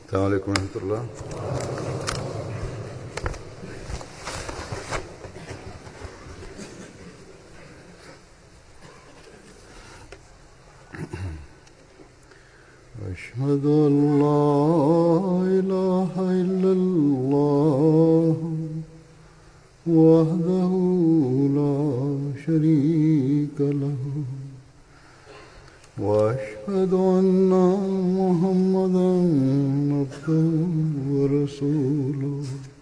السلام عليكم ورحمة الله أشهد أن لا إله إلا الله وحده لا شريك له وأشهد أن محمدا عبده ورسوله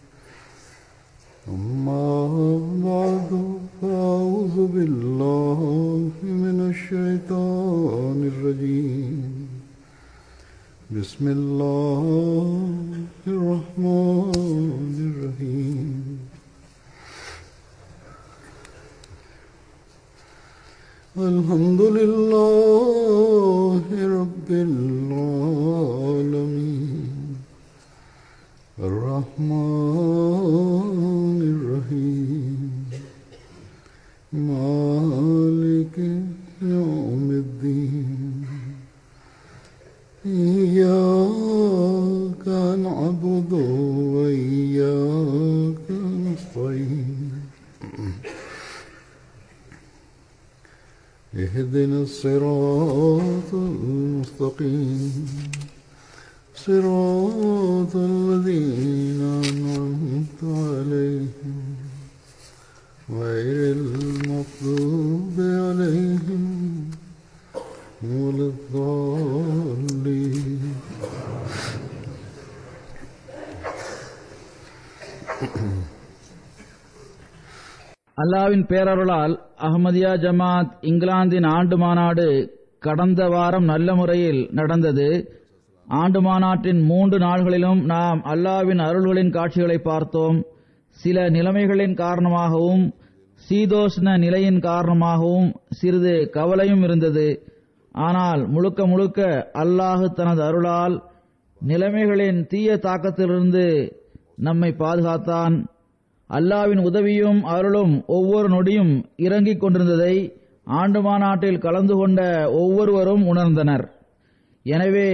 أما بعد فأعوذ بالله من الشيطان الرجيم بسم الله الرحمن الرحيم الحمد لله رب العالمين الرحمن الرحيم مالك يوم الدين إياك نعبد وإياك نستعين اهدنا الصراط المستقيم صراط الذين أنعمت عليهم غير المغضوب عليهم ولا الضالين அல்லாவின் பேரருளால் அஹ்மதியா ஜமாத் இங்கிலாந்தின் ஆண்டு மாநாடு கடந்த வாரம் நல்ல முறையில் நடந்தது ஆண்டு மாநாட்டின் மூன்று நாள்களிலும் நாம் அல்லாவின் அருள்களின் காட்சிகளை பார்த்தோம் சில நிலைமைகளின் காரணமாகவும் சீதோஷ்ண நிலையின் காரணமாகவும் சிறிது கவலையும் இருந்தது ஆனால் முழுக்க முழுக்க அல்லாஹு தனது அருளால் நிலைமைகளின் தீய தாக்கத்திலிருந்து நம்மை பாதுகாத்தான் அல்லாவின் உதவியும் அருளும் ஒவ்வொரு நொடியும் இறங்கிக் கொண்டிருந்ததை ஆண்டு மாநாட்டில் கலந்து கொண்ட ஒவ்வொருவரும் உணர்ந்தனர் எனவே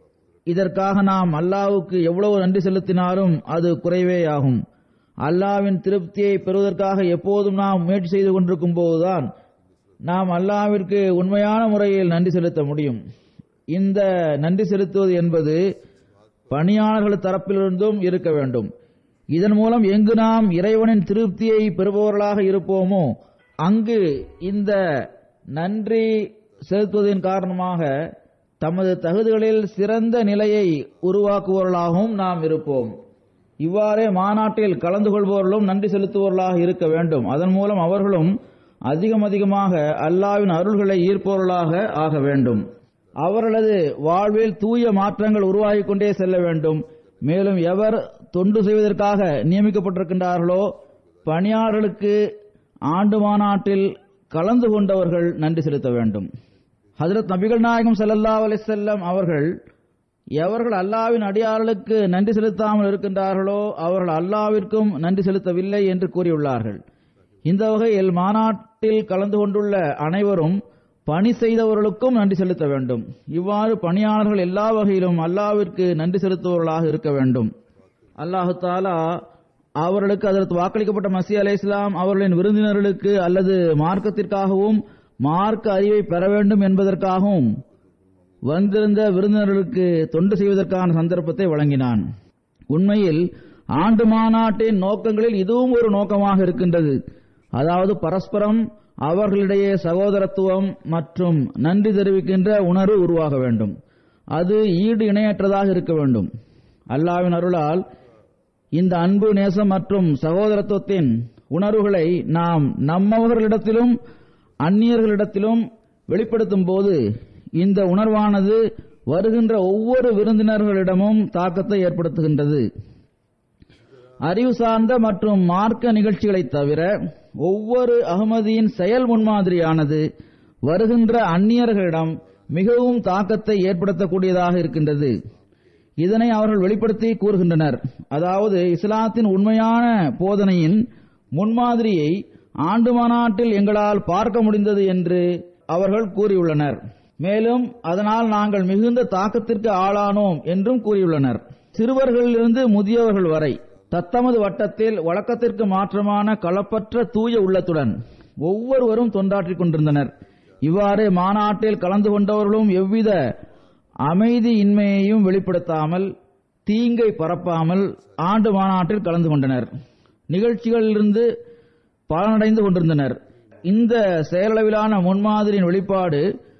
இதற்காக நாம் அல்லாவுக்கு எவ்வளவு நன்றி செலுத்தினாலும் அது குறைவேயாகும் அல்லாவின் திருப்தியை பெறுவதற்காக எப்போதும் நாம் முயற்சி செய்து கொண்டிருக்கும் போதுதான் நாம் அல்லாவிற்கு உண்மையான முறையில் நன்றி செலுத்த முடியும் இந்த நன்றி செலுத்துவது என்பது பணியாளர்கள் தரப்பிலிருந்தும் இருக்க வேண்டும் இதன் மூலம் எங்கு நாம் இறைவனின் திருப்தியை பெறுபவர்களாக இருப்போமோ அங்கு இந்த நன்றி செலுத்துவதன் காரணமாக தமது தகுதிகளில் சிறந்த நிலையை உருவாக்குபவர்களாகவும் நாம் இருப்போம் இவ்வாறே மாநாட்டில் கலந்து கொள்பவர்களும் நன்றி செலுத்துபவர்களாக இருக்க வேண்டும் அதன் மூலம் அவர்களும் அதிகம் அதிகமாக அல்லாவின் அருள்களை ஈர்ப்பவர்களாக ஆக வேண்டும் அவர்களது வாழ்வில் தூய மாற்றங்கள் உருவாகிக் கொண்டே செல்ல வேண்டும் மேலும் எவர் தொண்டு செய்வதற்காக நியமிக்கப்பட்டிருக்கின்றார்களோ பணியாளர்களுக்கு ஆண்டு மாநாட்டில் கலந்து கொண்டவர்கள் நன்றி செலுத்த வேண்டும் ஹஜரத் நபிகள் நாயகம் ஸல்லல்லாஹு அலைஹி வஸல்லம் அவர்கள் எவர்கள் அல்லாவின் அடியார்களுக்கு நன்றி செலுத்தாமல் இருக்கின்றார்களோ அவர்கள் அல்லாவிற்கும் நன்றி செலுத்தவில்லை என்று கூறியுள்ளார்கள் இந்த வகையில் மாநாட்டில் கலந்து கொண்டுள்ள அனைவரும் பணி செய்தவர்களுக்கும் நன்றி செலுத்த வேண்டும் இவ்வாறு பணியாளர்கள் எல்லா வகையிலும் அல்லாவிற்கு நன்றி செலுத்துபவர்களாக இருக்க வேண்டும் அல்லாஹு தாலா அவர்களுக்கு அதற்கு வாக்களிக்கப்பட்ட மசி அலை இஸ்லாம் அவர்களின் விருந்தினர்களுக்கு அல்லது மார்க்கத்திற்காகவும் மார்க்க அறிவை பெற வேண்டும் என்பதற்காகவும் வந்திருந்த விருந்தினர்களுக்கு தொண்டு செய்வதற்கான சந்தர்ப்பத்தை வழங்கினான் உண்மையில் ஆண்டு மாநாட்டின் நோக்கங்களில் இதுவும் ஒரு நோக்கமாக இருக்கின்றது அதாவது பரஸ்பரம் அவர்களிடையே சகோதரத்துவம் மற்றும் நன்றி தெரிவிக்கின்ற உணர்வு உருவாக வேண்டும் அது ஈடு இணையற்றதாக இருக்க வேண்டும் அல்லாவின் அருளால் இந்த அன்பு நேசம் மற்றும் சகோதரத்துவத்தின் உணர்வுகளை நாம் நம்மவர்களிடத்திலும் அந்நியர்களிடத்திலும் வெளிப்படுத்தும் போது இந்த உணர்வானது வருகின்ற ஒவ்வொரு விருந்தினர்களிடமும் தாக்கத்தை ஏற்படுத்துகின்றது அறிவு சார்ந்த மற்றும் மார்க்க நிகழ்ச்சிகளைத் தவிர ஒவ்வொரு அகமதியின் செயல் முன்மாதிரியானது வருகின்ற அந்நியர்களிடம் மிகவும் தாக்கத்தை ஏற்படுத்தக்கூடியதாக இருக்கின்றது இதனை அவர்கள் வெளிப்படுத்தி கூறுகின்றனர் அதாவது இஸ்லாத்தின் உண்மையான போதனையின் முன்மாதிரியை ஆண்டு மாநாட்டில் எங்களால் பார்க்க முடிந்தது என்று அவர்கள் கூறியுள்ளனர் மேலும் அதனால் நாங்கள் மிகுந்த தாக்கத்திற்கு ஆளானோம் என்றும் கூறியுள்ளனர் சிறுவர்களிலிருந்து முதியவர்கள் வரை தத்தமது வட்டத்தில் வழக்கத்திற்கு மாற்றமான களப்பற்ற தூய உள்ளத்துடன் ஒவ்வொருவரும் தொண்டாற்றிக் கொண்டிருந்தனர் இவ்வாறு மாநாட்டில் கலந்து கொண்டவர்களும் எவ்வித அமைதியின்மையையும் வெளிப்படுத்தாமல் தீங்கை பரப்பாமல் ஆண்டு மாநாட்டில் கலந்து கொண்டனர் நிகழ்ச்சிகளிலிருந்து பலனடைந்து கொண்டிருந்தனர் இந்த செயலளவிலான முன்மாதிரியின் வெளிப்பாடு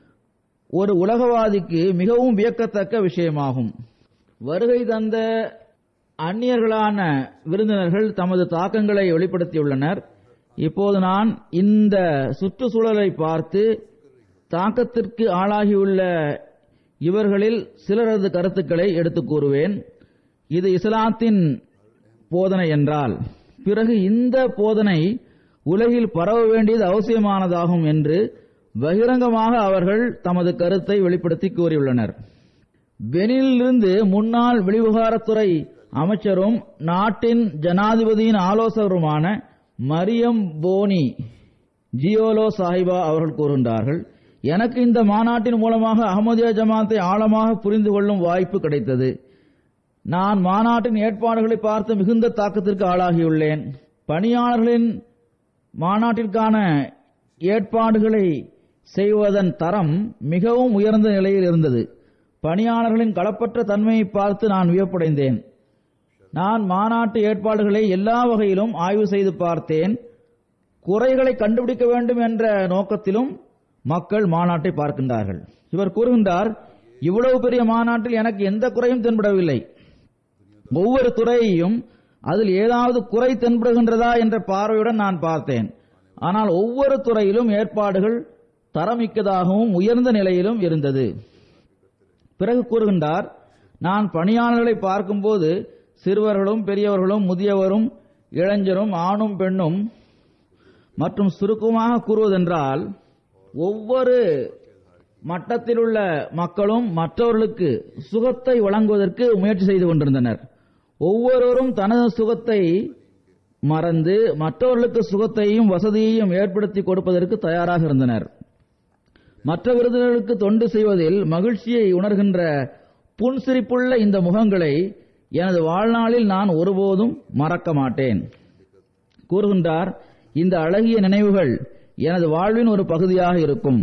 ஒரு உலகவாதிக்கு மிகவும் வியக்கத்தக்க விஷயமாகும் வருகை தந்த அந்நியர்களான விருந்தினர்கள் தமது தாக்கங்களை வெளிப்படுத்தியுள்ளனர் இப்போது நான் இந்த சுற்றுச்சூழலை பார்த்து தாக்கத்திற்கு ஆளாகியுள்ள இவர்களில் சிலரது கருத்துக்களை எடுத்துக் கூறுவேன் இது இஸ்லாத்தின் போதனை என்றால் பிறகு இந்த போதனை உலகில் பரவ வேண்டியது அவசியமானதாகும் என்று பகிரங்கமாக அவர்கள் தமது கருத்தை வெளிப்படுத்தி கூறியுள்ளனர் பெனிலிருந்து முன்னாள் வெளிவிவகாரத்துறை அமைச்சரும் நாட்டின் ஜனாதிபதியின் ஆலோசகருமான மரியம் போனி ஜியோலோ சாஹிபா அவர்கள் கூறுகின்றார்கள் எனக்கு இந்த மாநாட்டின் மூலமாக அகமதியா ஜமாத்தை ஆழமாக புரிந்து கொள்ளும் வாய்ப்பு கிடைத்தது நான் மாநாட்டின் ஏற்பாடுகளை பார்த்து மிகுந்த தாக்கத்திற்கு ஆளாகியுள்ளேன் பணியாளர்களின் மாநாட்டிற்கான ஏற்பாடுகளை செய்வதன் தரம் மிகவும் உயர்ந்த நிலையில் இருந்தது பணியாளர்களின் களப்பற்ற தன்மையை பார்த்து நான் வியப்படைந்தேன் நான் மாநாட்டு ஏற்பாடுகளை எல்லா வகையிலும் ஆய்வு செய்து பார்த்தேன் குறைகளை கண்டுபிடிக்க வேண்டும் என்ற நோக்கத்திலும் மக்கள் மாநாட்டை பார்க்கின்றார்கள் இவர் கூறுகின்றார் இவ்வளவு பெரிய மாநாட்டில் எனக்கு எந்த குறையும் தென்படவில்லை ஒவ்வொரு துறையையும் அதில் ஏதாவது குறை தென்படுகின்றதா என்ற பார்வையுடன் நான் பார்த்தேன் ஆனால் ஒவ்வொரு துறையிலும் ஏற்பாடுகள் தரமிக்கதாகவும் உயர்ந்த நிலையிலும் இருந்தது பிறகு கூறுகின்றார் நான் பணியாளர்களை பார்க்கும்போது சிறுவர்களும் பெரியவர்களும் முதியவரும் இளைஞரும் ஆணும் பெண்ணும் மற்றும் சுருக்கமாக கூறுவதென்றால் ஒவ்வொரு மட்டத்தில் உள்ள மக்களும் மற்றவர்களுக்கு சுகத்தை வழங்குவதற்கு முயற்சி செய்து கொண்டிருந்தனர் ஒவ்வொருவரும் தனது சுகத்தை மறந்து மற்றவர்களுக்கு சுகத்தையும் வசதியையும் ஏற்படுத்தி கொடுப்பதற்கு தயாராக இருந்தனர் மற்ற விருதுகளுக்கு தொண்டு செய்வதில் மகிழ்ச்சியை உணர்கின்ற புன்சிரிப்புள்ள இந்த முகங்களை எனது வாழ்நாளில் நான் ஒருபோதும் மறக்க மாட்டேன் கூறுகின்றார் இந்த அழகிய நினைவுகள் எனது வாழ்வின் ஒரு பகுதியாக இருக்கும்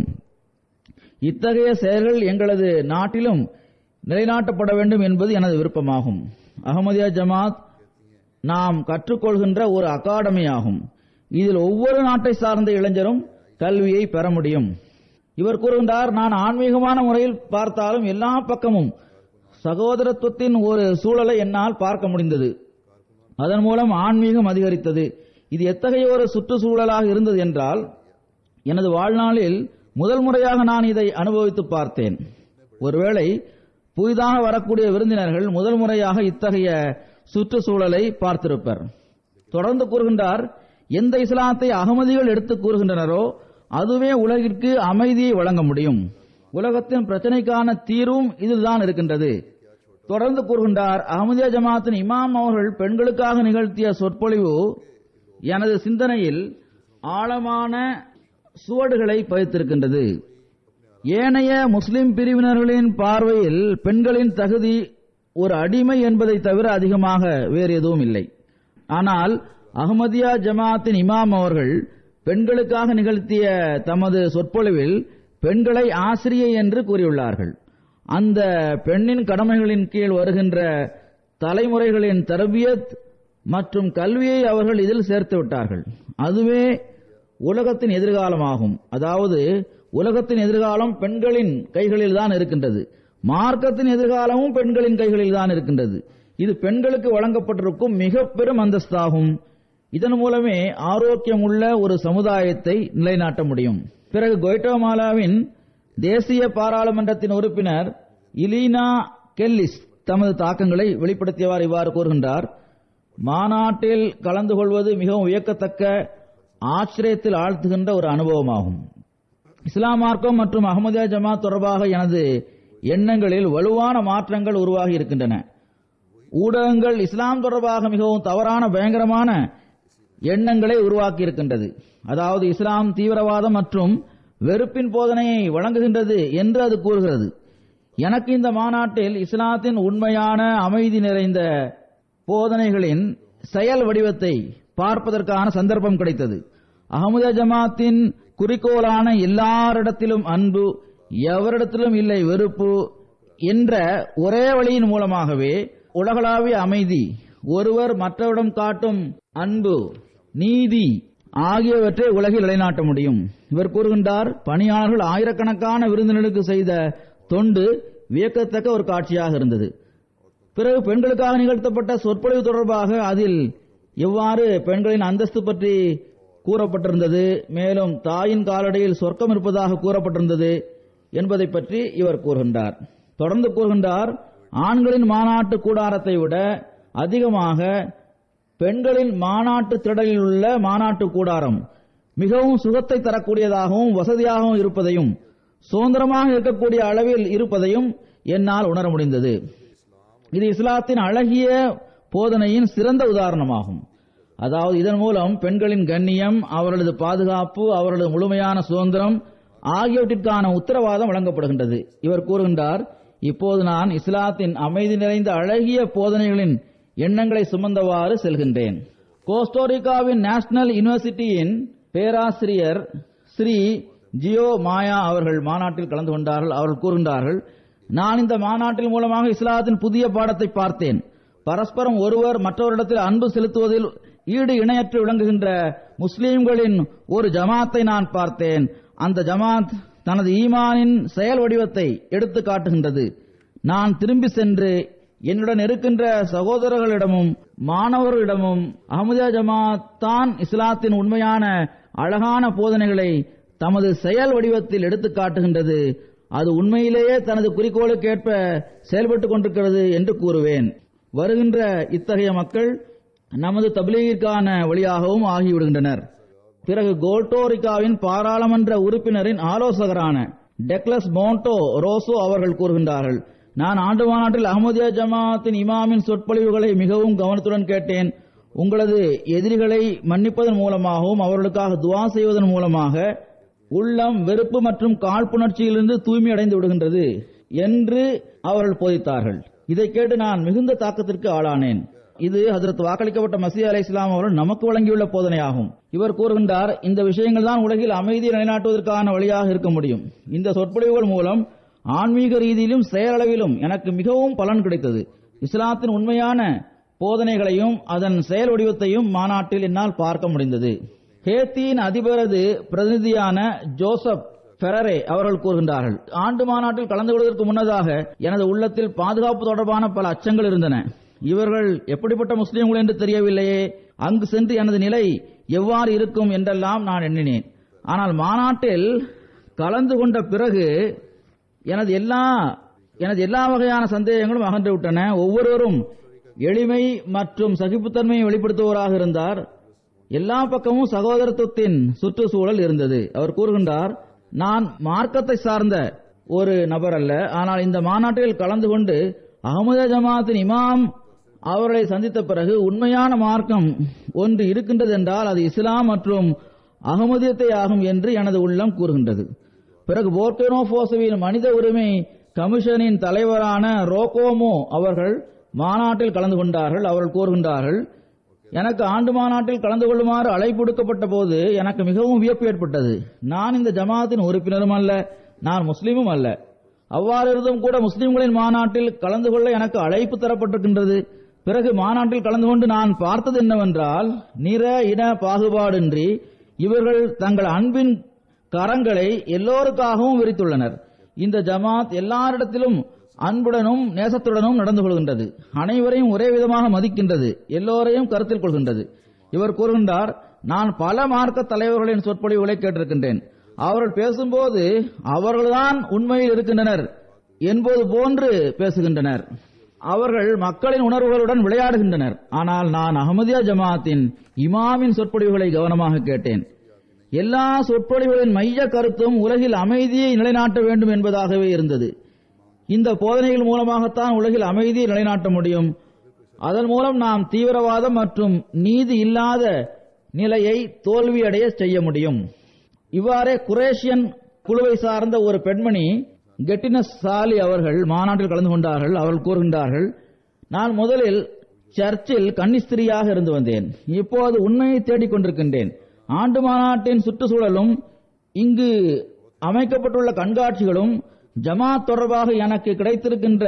இத்தகைய செயல்கள் எங்களது நாட்டிலும் நிலைநாட்டப்பட வேண்டும் என்பது எனது விருப்பமாகும் அகமதியா ஜமாத் நாம் கற்றுக்கொள்கின்ற ஒரு அகாடமி ஆகும் இதில் ஒவ்வொரு நாட்டை சார்ந்த இளைஞரும் கல்வியை பெற முடியும் இவர் கூறுகின்றார் நான் ஆன்மீகமான முறையில் பார்த்தாலும் எல்லா பக்கமும் சகோதரத்துவத்தின் ஒரு சூழலை என்னால் பார்க்க முடிந்தது அதன் மூலம் ஆன்மீகம் அதிகரித்தது இது எத்தகைய ஒரு சுற்றுச்சூழலாக இருந்தது என்றால் எனது வாழ்நாளில் முதல் முறையாக நான் இதை அனுபவித்து பார்த்தேன் ஒருவேளை புதிதாக வரக்கூடிய விருந்தினர்கள் முதல் முறையாக இத்தகைய சுற்றுச்சூழலை பார்த்திருப்பர் தொடர்ந்து கூறுகின்றார் எந்த இஸ்லாத்தை அகமதிகள் எடுத்து கூறுகின்றனரோ அதுவே உலகிற்கு அமைதியை வழங்க முடியும் உலகத்தின் பிரச்சனைக்கான தீர்வும் இதில்தான் இருக்கின்றது தொடர்ந்து கூறுகின்றார் அகமதியா ஜமாத்தின் இமாம் அவர்கள் பெண்களுக்காக நிகழ்த்திய சொற்பொழிவு எனது சிந்தனையில் ஆழமான சுவடுகளை பதித்திருக்கின்றது ஏனைய முஸ்லிம் பிரிவினர்களின் பார்வையில் பெண்களின் தகுதி ஒரு அடிமை என்பதை தவிர அதிகமாக வேறு எதுவும் இல்லை ஆனால் அகமதியா ஜமாத்தின் இமாம் அவர்கள் பெண்களுக்காக நிகழ்த்திய தமது சொற்பொழிவில் பெண்களை ஆசிரியை என்று கூறியுள்ளார்கள் அந்த பெண்ணின் கடமைகளின் கீழ் வருகின்ற தலைமுறைகளின் தரபியத் மற்றும் கல்வியை அவர்கள் இதில் சேர்த்து விட்டார்கள் அதுவே உலகத்தின் எதிர்காலமாகும் அதாவது உலகத்தின் எதிர்காலம் பெண்களின் கைகளில் தான் இருக்கின்றது மார்க்கத்தின் எதிர்காலமும் பெண்களின் கைகளில் தான் இருக்கின்றது இது பெண்களுக்கு வழங்கப்பட்டிருக்கும் மிக பெரும் அந்தஸ்தாகும் இதன் மூலமே ஆரோக்கியம் உள்ள ஒரு சமுதாயத்தை நிலைநாட்ட முடியும் பிறகு கொய்டோமாலாவின் தேசிய பாராளுமன்றத்தின் உறுப்பினர் இலீனா கெல்லிஸ் தமது தாக்கங்களை வெளிப்படுத்தியவாறு இவ்வாறு கூறுகின்றார் மாநாட்டில் கலந்து கொள்வது மிகவும் வியக்கத்தக்க ஆச்சரியத்தில் ஆழ்த்துகின்ற ஒரு அனுபவமாகும் இஸ்லாம் மார்க்கம் மற்றும் அகமதியா ஜமாத் தொடர்பாக எனது எண்ணங்களில் வலுவான மாற்றங்கள் உருவாகி இருக்கின்றன ஊடகங்கள் இஸ்லாம் தொடர்பாக மிகவும் தவறான பயங்கரமான எண்ணங்களை உருவாக்கி இருக்கின்றது அதாவது இஸ்லாம் தீவிரவாதம் மற்றும் வெறுப்பின் போதனையை வழங்குகின்றது என்று அது கூறுகிறது எனக்கு இந்த மாநாட்டில் இஸ்லாத்தின் உண்மையான அமைதி நிறைந்த போதனைகளின் செயல் வடிவத்தை பார்ப்பதற்கான சந்தர்ப்பம் கிடைத்தது அகமது ஜமாத்தின் குறிக்கோளான எல்லாரிடத்திலும் அன்பு எவரிடத்திலும் இல்லை வெறுப்பு என்ற ஒரே வழியின் மூலமாகவே உலகளாவிய அமைதி ஒருவர் மற்றவரிடம் காட்டும் அன்பு நீதி ஆகியவற்றை உலகில் நிலைநாட்ட முடியும் இவர் கூறுகின்றார் பணியாளர்கள் ஆயிரக்கணக்கான விருந்தினருக்கு செய்த தொண்டு வியக்கத்தக்க ஒரு காட்சியாக இருந்தது பிறகு பெண்களுக்காக நிகழ்த்தப்பட்ட சொற்பொழிவு தொடர்பாக அதில் எவ்வாறு பெண்களின் அந்தஸ்து பற்றி கூறப்பட்டிருந்தது மேலும் தாயின் காலடியில் சொர்க்கம் இருப்பதாக கூறப்பட்டிருந்தது என்பதை பற்றி இவர் கூறுகின்றார் தொடர்ந்து கூறுகின்றார் ஆண்களின் மாநாட்டு கூடாரத்தை விட அதிகமாக பெண்களின் மாநாட்டு திடலில் உள்ள மாநாட்டு கூடாரம் மிகவும் சுகத்தை தரக்கூடியதாகவும் வசதியாகவும் இருப்பதையும் சுதந்திரமாக இருக்கக்கூடிய அளவில் இருப்பதையும் என்னால் உணர முடிந்தது இது இஸ்லாத்தின் அழகிய போதனையின் சிறந்த உதாரணமாகும் அதாவது இதன் மூலம் பெண்களின் கண்ணியம் அவர்களது பாதுகாப்பு அவர்களது முழுமையான சுதந்திரம் ஆகியவற்றிற்கான உத்தரவாதம் வழங்கப்படுகின்றது இவர் கூறுகின்றார் இப்போது நான் இஸ்லாத்தின் அமைதி நிறைந்த அழகிய போதனைகளின் எண்ணங்களை சுமந்தவாறு செல்கின்றேன் கோஸ்டோரிக்காவின் நேஷனல் யூனிவர்சிட்டியின் பேராசிரியர் ஸ்ரீ ஜியோ மாயா அவர்கள் மாநாட்டில் கலந்து கொண்டார்கள் அவர்கள் கூறுகின்றார்கள் நான் இந்த மாநாட்டில் மூலமாக இஸ்லாத்தின் புதிய பாடத்தை பார்த்தேன் பரஸ்பரம் ஒருவர் மற்றவரிடத்தில் அன்பு செலுத்துவதில் ஈடு இணையற்று விளங்குகின்ற முஸ்லீம்களின் ஒரு ஜமாத்தை நான் பார்த்தேன் அந்த ஜமாத் தனது ஈமானின் செயல் வடிவத்தை எடுத்து காட்டுகின்றது நான் திரும்பி சென்று என்னுடன் இருக்கின்ற சகோதரர்களிடமும் மாணவர்களிடமும் அஹமதியா ஜமாத் தான் இஸ்லாத்தின் உண்மையான அழகான போதனைகளை தமது செயல் வடிவத்தில் எடுத்து காட்டுகின்றது அது உண்மையிலேயே தனது குறிக்கோளுக்கு ஏற்ப செயல்பட்டுக் கொண்டிருக்கிறது என்று கூறுவேன் வருகின்ற இத்தகைய மக்கள் நமது தபிலீகிற்கான வழியாகவும் ஆகிவிடுகின்றனர் பிறகு கோல்டோரிக்காவின் பாராளுமன்ற உறுப்பினரின் ஆலோசகரான டெக்லஸ் மோண்டோ ரோசோ அவர்கள் கூறுகின்றார்கள் நான் ஆண்டு மாநாட்டில் அகமதியா ஜமாத்தின் இமாமின் சொற்பொழிவுகளை மிகவும் கவனத்துடன் கேட்டேன் உங்களது எதிரிகளை மன்னிப்பதன் மூலமாகவும் அவர்களுக்காக துவா செய்வதன் மூலமாக உள்ளம் வெறுப்பு மற்றும் காழ்ப்புணர்ச்சியிலிருந்து தூய்மை அடைந்து விடுகின்றது என்று அவர்கள் போதித்தார்கள் இதை கேட்டு நான் மிகுந்த தாக்கத்திற்கு ஆளானேன் இது ஹதரத் வாக்களிக்கப்பட்ட மசீத் அலை இஸ்லாம் அவர்கள் நமக்கு வழங்கியுள்ள போதனையாகும் இவர் கூறுகின்றார் இந்த விஷயங்கள் தான் உலகில் அமைதியை நிலைநாட்டுவதற்கான வழியாக இருக்க முடியும் இந்த சொற்பொழிவுகள் மூலம் ஆன்மீக ரீதியிலும் செயலளவிலும் எனக்கு மிகவும் பலன் கிடைத்தது இஸ்லாத்தின் உண்மையான போதனைகளையும் அதன் செயல் வடிவத்தையும் மாநாட்டில் என்னால் பார்க்க முடிந்தது ஹேத்தியின் அதிபரது பிரதிநிதியான ஜோசப் ஃபெரரே அவர்கள் கூறுகின்றார்கள் ஆண்டு மாநாட்டில் கலந்து கொள்வதற்கு முன்னதாக எனது உள்ளத்தில் பாதுகாப்பு தொடர்பான பல அச்சங்கள் இருந்தன இவர்கள் எப்படிப்பட்ட முஸ்லீம்கள் என்று தெரியவில்லையே அங்கு சென்று எனது நிலை எவ்வாறு இருக்கும் என்றெல்லாம் நான் எண்ணினேன் ஆனால் மாநாட்டில் கலந்து கொண்ட பிறகு எனது எல்லா எனது எல்லா வகையான சந்தேகங்களும் அகன்று விட்டன ஒவ்வொருவரும் எளிமை மற்றும் சகிப்புத்தன்மையை வெளிப்படுத்துவோராக இருந்தார் எல்லா பக்கமும் சகோதரத்துவத்தின் சுற்றுச்சூழல் இருந்தது அவர் கூறுகின்றார் நான் மார்க்கத்தை சார்ந்த ஒரு நபர் அல்ல ஆனால் இந்த மாநாட்டில் கலந்து கொண்டு அகமது ஜமாத்தின் இமாம் அவர்களை சந்தித்த பிறகு உண்மையான மார்க்கம் ஒன்று இருக்கின்றது என்றால் அது இஸ்லாம் மற்றும் அகமதியத்தை ஆகும் என்று எனது உள்ளம் கூறுகின்றது பிறகு போர்கனோ போசோவின் மனித உரிமை கமிஷனின் தலைவரான ரோகோமோ அவர்கள் மாநாட்டில் கலந்து கொண்டார்கள் அவர்கள் கூறுகின்றார்கள் எனக்கு ஆண்டு மாநாட்டில் கலந்து கொள்ளுமாறு அழைப்பு விடுக்கப்பட்ட போது எனக்கு மிகவும் வியப்பு ஏற்பட்டது நான் இந்த ஜமாத்தின் உறுப்பினரும் அல்ல நான் முஸ்லீமும் அல்ல அவ்வாறு இருந்தும் கூட முஸ்லிம்களின் மாநாட்டில் கலந்து கொள்ள எனக்கு அழைப்பு தரப்பட்டிருக்கின்றது பிறகு மாநாட்டில் கலந்து கொண்டு நான் பார்த்தது என்னவென்றால் நிற இன பாகுபாடின்றி இவர்கள் தங்கள் அன்பின் கரங்களை எல்லோருக்காகவும் விரித்துள்ளனர் இந்த ஜமாத் எல்லாரிடத்திலும் அன்புடனும் நேசத்துடனும் நடந்து கொள்கின்றது அனைவரையும் ஒரே விதமாக மதிக்கின்றது எல்லோரையும் கருத்தில் கொள்கின்றது இவர் கூறுகின்றார் நான் பல மார்க்க தலைவர்களின் சொற்பொழிவுகளை கேட்டிருக்கின்றேன் அவர்கள் பேசும்போது அவர்கள்தான் உண்மையில் இருக்கின்றனர் என்பது போன்று பேசுகின்றனர் அவர்கள் மக்களின் உணர்வுகளுடன் விளையாடுகின்றனர் ஆனால் நான் அகமதியா ஜமாத்தின் இமாமின் சொற்பொழிவுகளை கவனமாக கேட்டேன் எல்லா சொற்பொழிவுகளின் மைய கருத்தும் உலகில் அமைதியை நிலைநாட்ட வேண்டும் என்பதாகவே இருந்தது இந்த போதனைகள் மூலமாகத்தான் உலகில் அமைதியை நிலைநாட்ட முடியும் அதன் மூலம் நாம் தீவிரவாதம் மற்றும் நீதி இல்லாத நிலையை தோல்வியடைய செய்ய முடியும் இவ்வாறே குரேஷியன் குழுவை சார்ந்த ஒரு பெண்மணி கெட்டினஸ் சாலி அவர்கள் மாநாட்டில் கலந்து கொண்டார்கள் அவர்கள் கூறுகின்றார்கள் நான் முதலில் சர்ச்சில் கன்னிஸ்திரியாக இருந்து வந்தேன் இப்போது உண்மையை தேடிக் கொண்டிருக்கின்றேன் ஆண்டு மாநாட்டின் சுற்றுச்சூழலும் இங்கு அமைக்கப்பட்டுள்ள கண்காட்சிகளும் ஜமாத் தொடர்பாக எனக்கு கிடைத்திருக்கின்ற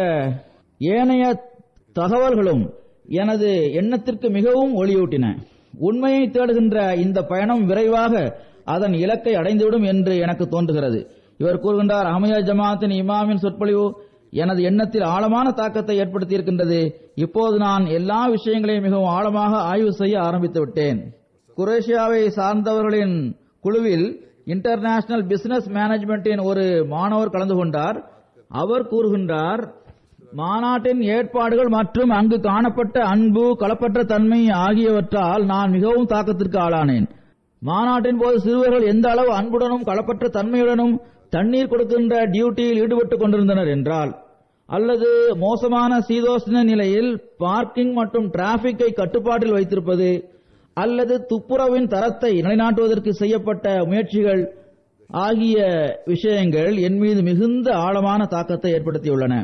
ஏனைய தகவல்களும் எனது எண்ணத்திற்கு மிகவும் ஒளியூட்டின உண்மையை தேடுகின்ற இந்த பயணம் விரைவாக அதன் இலக்கை அடைந்துவிடும் என்று எனக்கு தோன்றுகிறது இவர் கூறுகின்றார் அஹமதியா ஜமாத்தின் இமாமின் சொற்பொழிவு எனது எண்ணத்தில் ஆழமான தாக்கத்தை ஏற்படுத்தியிருக்கின்றது இப்போது நான் எல்லா விஷயங்களையும் மிகவும் ஆழமாக ஆய்வு செய்ய ஆரம்பித்து விட்டேன் குரேஷியாவை சார்ந்தவர்களின் குழுவில் இன்டர்நேஷனல் பிசினஸ் மேனேஜ்மெண்டின் ஒரு மாணவர் கலந்து கொண்டார் அவர் கூறுகின்றார் மாநாட்டின் ஏற்பாடுகள் மற்றும் அங்கு காணப்பட்ட அன்பு களப்பற்ற தன்மை ஆகியவற்றால் நான் மிகவும் தாக்கத்திற்கு ஆளானேன் மாநாட்டின் போது சிறுவர்கள் எந்த அளவு அன்புடனும் களப்பற்ற தன்மையுடனும் தண்ணீர் கொடுக்கின்ற டியூட்டியில் ஈடுபட்டுக் கொண்டிருந்தனர் என்றால் அல்லது மோசமான சீதோஷ்ண நிலையில் பார்க்கிங் மற்றும் டிராபிக்கை கட்டுப்பாட்டில் வைத்திருப்பது அல்லது துப்புரவின் தரத்தை நிலைநாட்டுவதற்கு செய்யப்பட்ட முயற்சிகள் ஆகிய விஷயங்கள் என் மீது மிகுந்த ஆழமான தாக்கத்தை ஏற்படுத்தியுள்ளன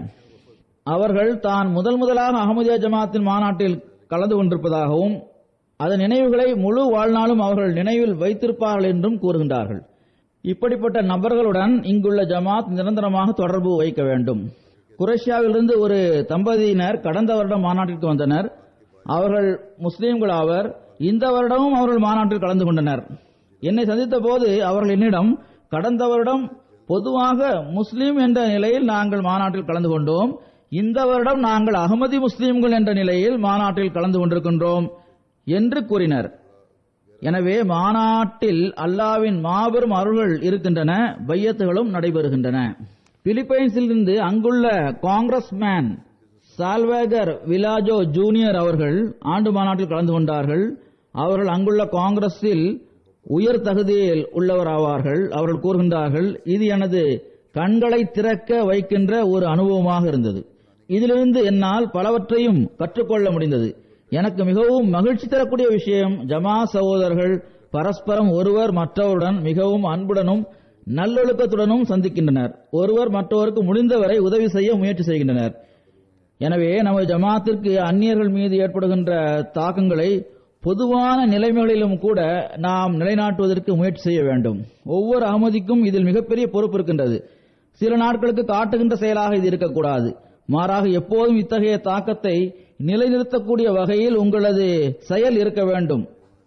அவர்கள் தான் முதல் முதலாக அகமதியா ஜமாத்தின் மாநாட்டில் கலந்து கொண்டிருப்பதாகவும் அதன் நினைவுகளை முழு வாழ்நாளும் அவர்கள் நினைவில் வைத்திருப்பார்கள் என்றும் கூறுகின்றார்கள் இப்படிப்பட்ட நபர்களுடன் இங்குள்ள ஜமாத் நிரந்தரமாக தொடர்பு வைக்க வேண்டும் குரேஷியாவிலிருந்து ஒரு தம்பதியினர் கடந்த வருடம் மாநாட்டிற்கு வந்தனர் அவர்கள் முஸ்லீம்கள் ஆவர் இந்த வருடமும் அவர்கள் மாநாட்டில் கலந்து கொண்டனர் என்னை சந்தித்த போது அவர்கள் என்னிடம் கடந்த வருடம் பொதுவாக முஸ்லீம் என்ற நிலையில் நாங்கள் மாநாட்டில் கலந்து கொண்டோம் இந்த வருடம் நாங்கள் அகமதி முஸ்லீம்கள் என்ற நிலையில் மாநாட்டில் கலந்து கொண்டிருக்கின்றோம் என்று கூறினர் எனவே மாநாட்டில் அல்லாவின் மாபெரும் அருள்கள் இருக்கின்றன பையத்துகளும் நடைபெறுகின்றன பிலிப்பைன்ஸிலிருந்து அங்குள்ள காங்கிரஸ்மேன் சால்வேகர் விலாஜோ ஜூனியர் அவர்கள் ஆண்டு மாநாட்டில் கலந்து கொண்டார்கள் அவர்கள் அங்குள்ள காங்கிரஸில் உயர் தகுதியில் உள்ளவராவார்கள் அவர்கள் கூறுகின்றார்கள் இது எனது கண்களை திறக்க வைக்கின்ற ஒரு அனுபவமாக இருந்தது இதிலிருந்து என்னால் பலவற்றையும் கற்றுக்கொள்ள முடிந்தது எனக்கு மிகவும் மகிழ்ச்சி தரக்கூடிய விஷயம் ஜமா சகோதரர்கள் பரஸ்பரம் ஒருவர் மற்றவருடன் மிகவும் அன்புடனும் நல்லொழுக்கத்துடனும் சந்திக்கின்றனர் ஒருவர் மற்றவருக்கு முடிந்தவரை உதவி செய்ய முயற்சி செய்கின்றனர் எனவே நமது ஜமாத்திற்கு அந்நியர்கள் மீது ஏற்படுகின்ற தாக்கங்களை பொதுவான நிலைமைகளிலும் கூட நாம் நிலைநாட்டுவதற்கு முயற்சி செய்ய வேண்டும் ஒவ்வொரு அகமதிக்கும் இதில் மிகப்பெரிய பொறுப்பு இருக்கின்றது சில நாட்களுக்கு காட்டுகின்ற செயலாக இது இருக்கக்கூடாது மாறாக எப்போதும் இத்தகைய தாக்கத்தை நிலைநிறுத்தக்கூடிய வகையில் உங்களது செயல் இருக்க வேண்டும்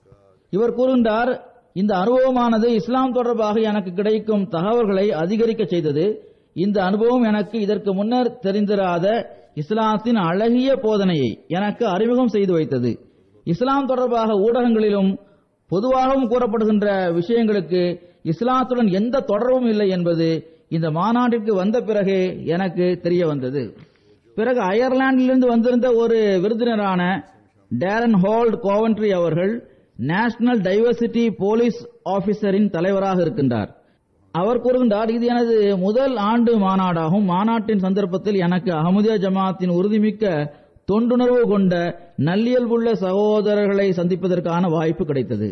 இவர் கூறுகின்றார் இந்த அனுபவமானது இஸ்லாம் தொடர்பாக எனக்கு கிடைக்கும் தகவல்களை அதிகரிக்க செய்தது இந்த அனுபவம் எனக்கு இதற்கு முன்னர் தெரிந்திராத இஸ்லாத்தின் அழகிய போதனையை எனக்கு அறிமுகம் செய்து வைத்தது இஸ்லாம் தொடர்பாக ஊடகங்களிலும் பொதுவாகவும் கூறப்படுகின்ற விஷயங்களுக்கு இஸ்லாத்துடன் எந்த தொடர்பும் இல்லை என்பது இந்த மாநாட்டிற்கு வந்த பிறகே எனக்கு தெரிய வந்தது பிறகு அயர்லாந்திலிருந்து வந்திருந்த ஒரு விருந்தினரான டேரன் ஹோல்ட் கோவன்ட்ரி அவர்கள் நேஷனல் டைவர்சிட்டி போலீஸ் ஆபீசரின் தலைவராக இருக்கின்றார் அவர் கூறுகின்றார் இது எனது முதல் ஆண்டு மாநாடாகும் மாநாட்டின் சந்தர்ப்பத்தில் எனக்கு அகமதியா ஜமாத்தின் உறுதிமிக்க தொண்டுணர்வு கொண்ட நல்லியல்புள்ள சகோதரர்களை சந்திப்பதற்கான வாய்ப்பு கிடைத்தது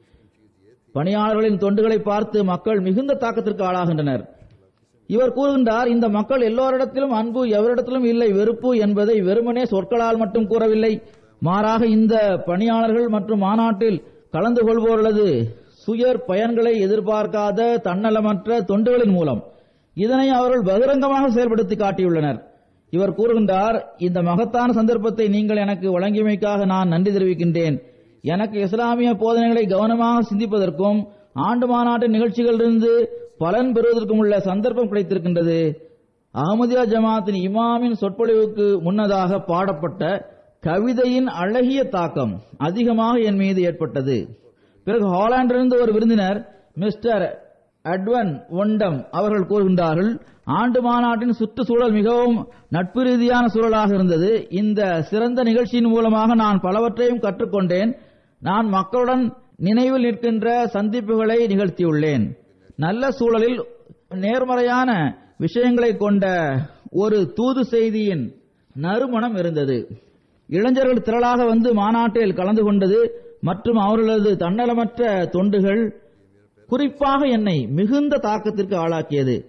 பணியாளர்களின் தொண்டுகளை பார்த்து மக்கள் மிகுந்த தாக்கத்திற்கு ஆளாகின்றனர் இவர் கூறுகின்றார் இந்த மக்கள் எல்லோரிடத்திலும் அன்பு எவரிடத்திலும் இல்லை வெறுப்பு என்பதை வெறுமனே சொற்களால் மட்டும் கூறவில்லை மாறாக இந்த பணியாளர்கள் மற்றும் மாநாட்டில் கலந்து கொள்வோர்களது சுயர் பயன்களை எதிர்பார்க்காத தன்னலமற்ற தொண்டுகளின் மூலம் இதனை அவர்கள் பகிரங்கமாக செயல்படுத்தி காட்டியுள்ளனர் இவர் கூறுகின்றார் இந்த மகத்தான சந்தர்ப்பத்தை நீங்கள் எனக்கு வழங்கியமைக்காக நான் நன்றி தெரிவிக்கின்றேன் எனக்கு இஸ்லாமிய போதனைகளை கவனமாக சிந்திப்பதற்கும் ஆண்டு மாநாட்டு நிகழ்ச்சிகளிலிருந்து பலன் பெறுவதற்கும் உள்ள சந்தர்ப்பம் கிடைத்திருக்கின்றது அகமதியா ஜமாத்தின் இமாமின் சொற்பொழிவுக்கு முன்னதாக பாடப்பட்ட கவிதையின் அழகிய தாக்கம் அதிகமாக என் மீது ஏற்பட்டது பிறகு ஹாலாண்டிலிருந்து ஒரு விருந்தினர் மிஸ்டர் அட்வன் ஒண்டம் அவர்கள் கூறுகின்றார்கள் ஆண்டு மாநாட்டின் சுற்றுச்சூழல் மிகவும் நட்பு ரீதியான சூழலாக இருந்தது இந்த சிறந்த நிகழ்ச்சியின் மூலமாக நான் பலவற்றையும் கற்றுக்கொண்டேன் நான் மக்களுடன் நினைவில் நிற்கின்ற சந்திப்புகளை நிகழ்த்தியுள்ளேன் நல்ல சூழலில் நேர்மறையான விஷயங்களை கொண்ட ஒரு தூது செய்தியின் நறுமணம் இருந்தது இளைஞர்கள் திரளாக வந்து மாநாட்டில் கலந்து கொண்டது மற்றும் அவர்களது தன்னலமற்ற தொண்டுகள் குறிப்பாக என்னை மிகுந்த தாக்கத்திற்கு ஆளாக்கியது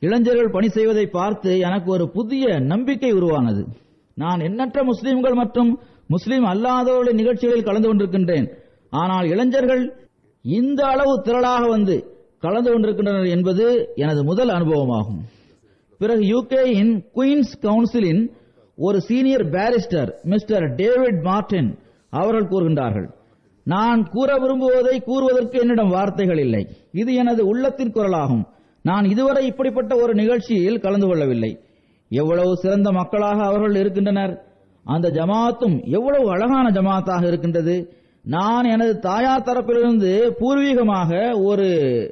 இளைஞர்கள் பணி செய்வதை பார்த்து எனக்கு ஒரு புதிய நம்பிக்கை உருவானது நான் எண்ணற்ற முஸ்லிம்கள் மற்றும் முஸ்லிம் அல்லாதவர்களின் நிகழ்ச்சிகளில் கலந்து கொண்டிருக்கின்றேன் ஆனால் இளைஞர்கள் இந்த அளவு திரளாக வந்து கலந்து கொண்டிருக்கின்றனர் என்பது எனது முதல் அனுபவமாகும் பிறகு யூகேயின் குயின்ஸ் கவுன்சிலின் ஒரு senior barrister mister David Martin அவர்கள் கூறுகின்றார்கள் நான் கூற விரும்புவதை கூறுவதற்கு என்னிடம் வார்த்தைகள் இல்லை இது எனது உள்ளத்தின் குரலாகும் நான் இதுவரை இப்படிப்பட்ட ஒரு நிகழ்ச்சியில் கலந்து கொள்ளவில்லை எவ்வளவு சிறந்த மக்களாக அவர்கள் இருக்கின்றனர் அந்த ஜமாத்தும் எவ்வளவு அழகான ஜமாத்தாக இருக்கின்றது நான் எனது தாயார் தரப்பிலிருந்து பூர்வீகமாக ஒரு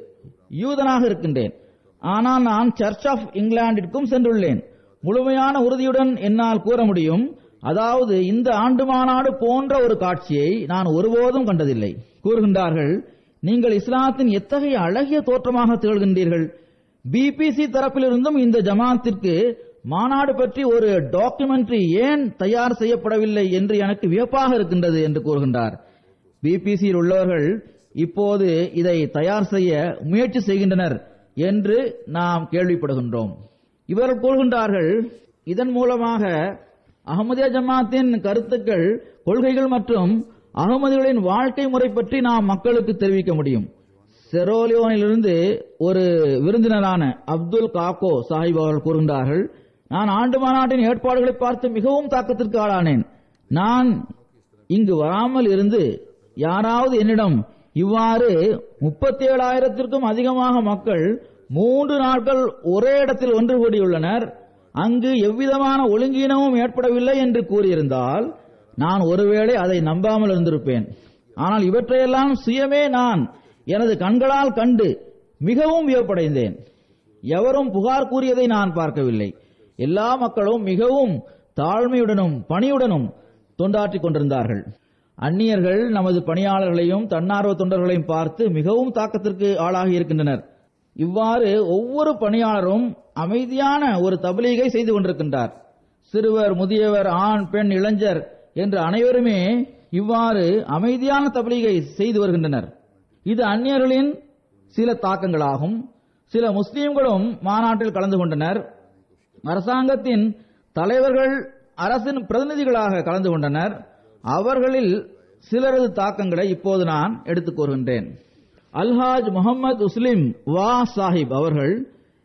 யூதனாக இருக்கின்றேன் ஆனால் நான் சர்ச் ஆஃப் இங்கிலாந்திற்கும் சென்றுள்ளேன் முழுமையான உறுதியுடன் என்னால் கூற முடியும் அதாவது இந்த ஆண்டு மாநாடு போன்ற ஒரு காட்சியை நான் ஒருபோதும் கண்டதில்லை கூறுகின்றார்கள் நீங்கள் இஸ்லாத்தின் எத்தகைய அழகிய தோற்றமாக திகழ்கின்றீர்கள் பிபிசி தரப்பிலிருந்தும் இந்த ஜமாத்திற்கு மாநாடு பற்றி ஒரு டாக்குமெண்ட்ரி ஏன் தயார் செய்யப்படவில்லை என்று எனக்கு வியப்பாக இருக்கின்றது என்று கூறுகின்றார் பிபிசியில் உள்ளவர்கள் இப்போது இதை தயார் செய்ய முயற்சி செய்கின்றனர் என்று நாம் கேள்விப்படுகின்றோம் இவர்கள் கூறுகின்றார்கள் இதன் மூலமாக அகமதியா ஜமாத்தின் கருத்துக்கள் கொள்கைகள் மற்றும் அகமதிகளின் வாழ்க்கை முறை பற்றி நாம் மக்களுக்கு தெரிவிக்க முடியும் செரோலியோனிலிருந்து ஒரு விருந்தினரான அப்துல் காக்கோ சாஹிப் அவர்கள் கூறுகின்றார்கள் நான் ஆண்டு மாநாட்டின் ஏற்பாடுகளை பார்த்து மிகவும் தாக்கத்திற்கு ஆளானேன் நான் இங்கு வராமல் இருந்து யாராவது என்னிடம் இவ்வாறு முப்பத்தி ஏழாயிரத்திற்கும் அதிகமாக மக்கள் மூன்று நாட்கள் ஒரே இடத்தில் ஒன்று கூடியுள்ளனர் அங்கு எவ்விதமான ஒழுங்கீனமும் ஏற்படவில்லை என்று கூறியிருந்தால் நான் ஒருவேளை அதை நம்பாமல் இருந்திருப்பேன் ஆனால் இவற்றையெல்லாம் சுயமே நான் எனது கண்களால் கண்டு மிகவும் வியப்படைந்தேன் எவரும் புகார் கூறியதை நான் பார்க்கவில்லை எல்லா மக்களும் மிகவும் தாழ்மையுடனும் பணியுடனும் தொண்டாற்றிக் கொண்டிருந்தார்கள் அந்நியர்கள் நமது பணியாளர்களையும் தன்னார்வ தொண்டர்களையும் பார்த்து மிகவும் தாக்கத்திற்கு ஆளாகி இருக்கின்றனர் இவ்வாறு ஒவ்வொரு பணியாளரும் அமைதியான ஒரு தபலீகை செய்து கொண்டிருக்கின்றார் சிறுவர் முதியவர் ஆண் பெண் இளைஞர் என்று அனைவருமே இவ்வாறு அமைதியான தபலீகை செய்து வருகின்றனர் இது அந்நியர்களின் சில தாக்கங்களாகும் சில முஸ்லிம்களும் மாநாட்டில் கலந்து கொண்டனர் அரசாங்கத்தின் தலைவர்கள் அரசின் பிரதிநிதிகளாக கலந்து கொண்டனர் அவர்களில் சிலரது தாக்கங்களை இப்போது நான் எடுத்துக் கூறுகின்றேன் அல்ஹாஜ் முகமது உஸ்லிம் வா சாஹிப் அவர்கள்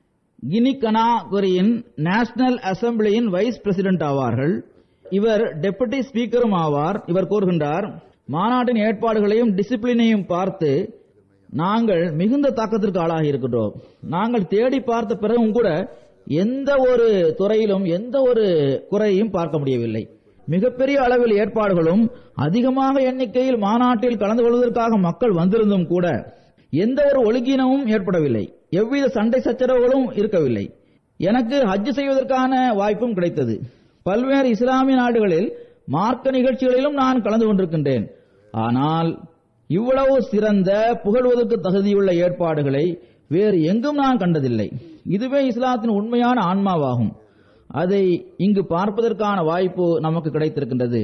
கினிகனாகுரியின் நேஷனல் அசம்பிளியின் வைஸ் பிரசிடென்ட் ஆவார்கள் இவர் டெபுட்டி ஸ்பீக்கரும் ஆவார் இவர் கூறுகின்றார் மாநாட்டின் ஏற்பாடுகளையும் டிசிப்ளினையும் பார்த்து நாங்கள் மிகுந்த தாக்கத்திற்கு ஆளாகி இருக்கின்றோம் நாங்கள் தேடி பார்த்த பிறகும் கூட எந்த ஒரு துறையிலும் எந்த ஒரு குறையையும் பார்க்க முடியவில்லை மிகப்பெரிய அளவில் ஏற்பாடுகளும் அதிகமாக எண்ணிக்கையில் மாநாட்டில் கலந்து கொள்வதற்காக மக்கள் வந்திருந்தும் கூட எந்த ஒரு ஒழுங்கீனமும் ஏற்படவில்லை எவ்வித சண்டை சச்சரவுகளும் இருக்கவில்லை எனக்கு ஹஜ் செய்வதற்கான வாய்ப்பும் கிடைத்தது பல்வேறு இஸ்லாமிய நாடுகளில் மார்க்க நிகழ்ச்சிகளிலும் நான் கலந்து கொண்டிருக்கின்றேன் ஆனால் இவ்வளவு சிறந்த புகழ்வதற்கு தகுதியுள்ள ஏற்பாடுகளை வேறு எங்கும் நான் கண்டதில்லை இதுவே இஸ்லாத்தின் உண்மையான ஆன்மாவாகும் அதை இங்கு பார்ப்பதற்கான வாய்ப்பு நமக்கு கிடைத்திருக்கின்றது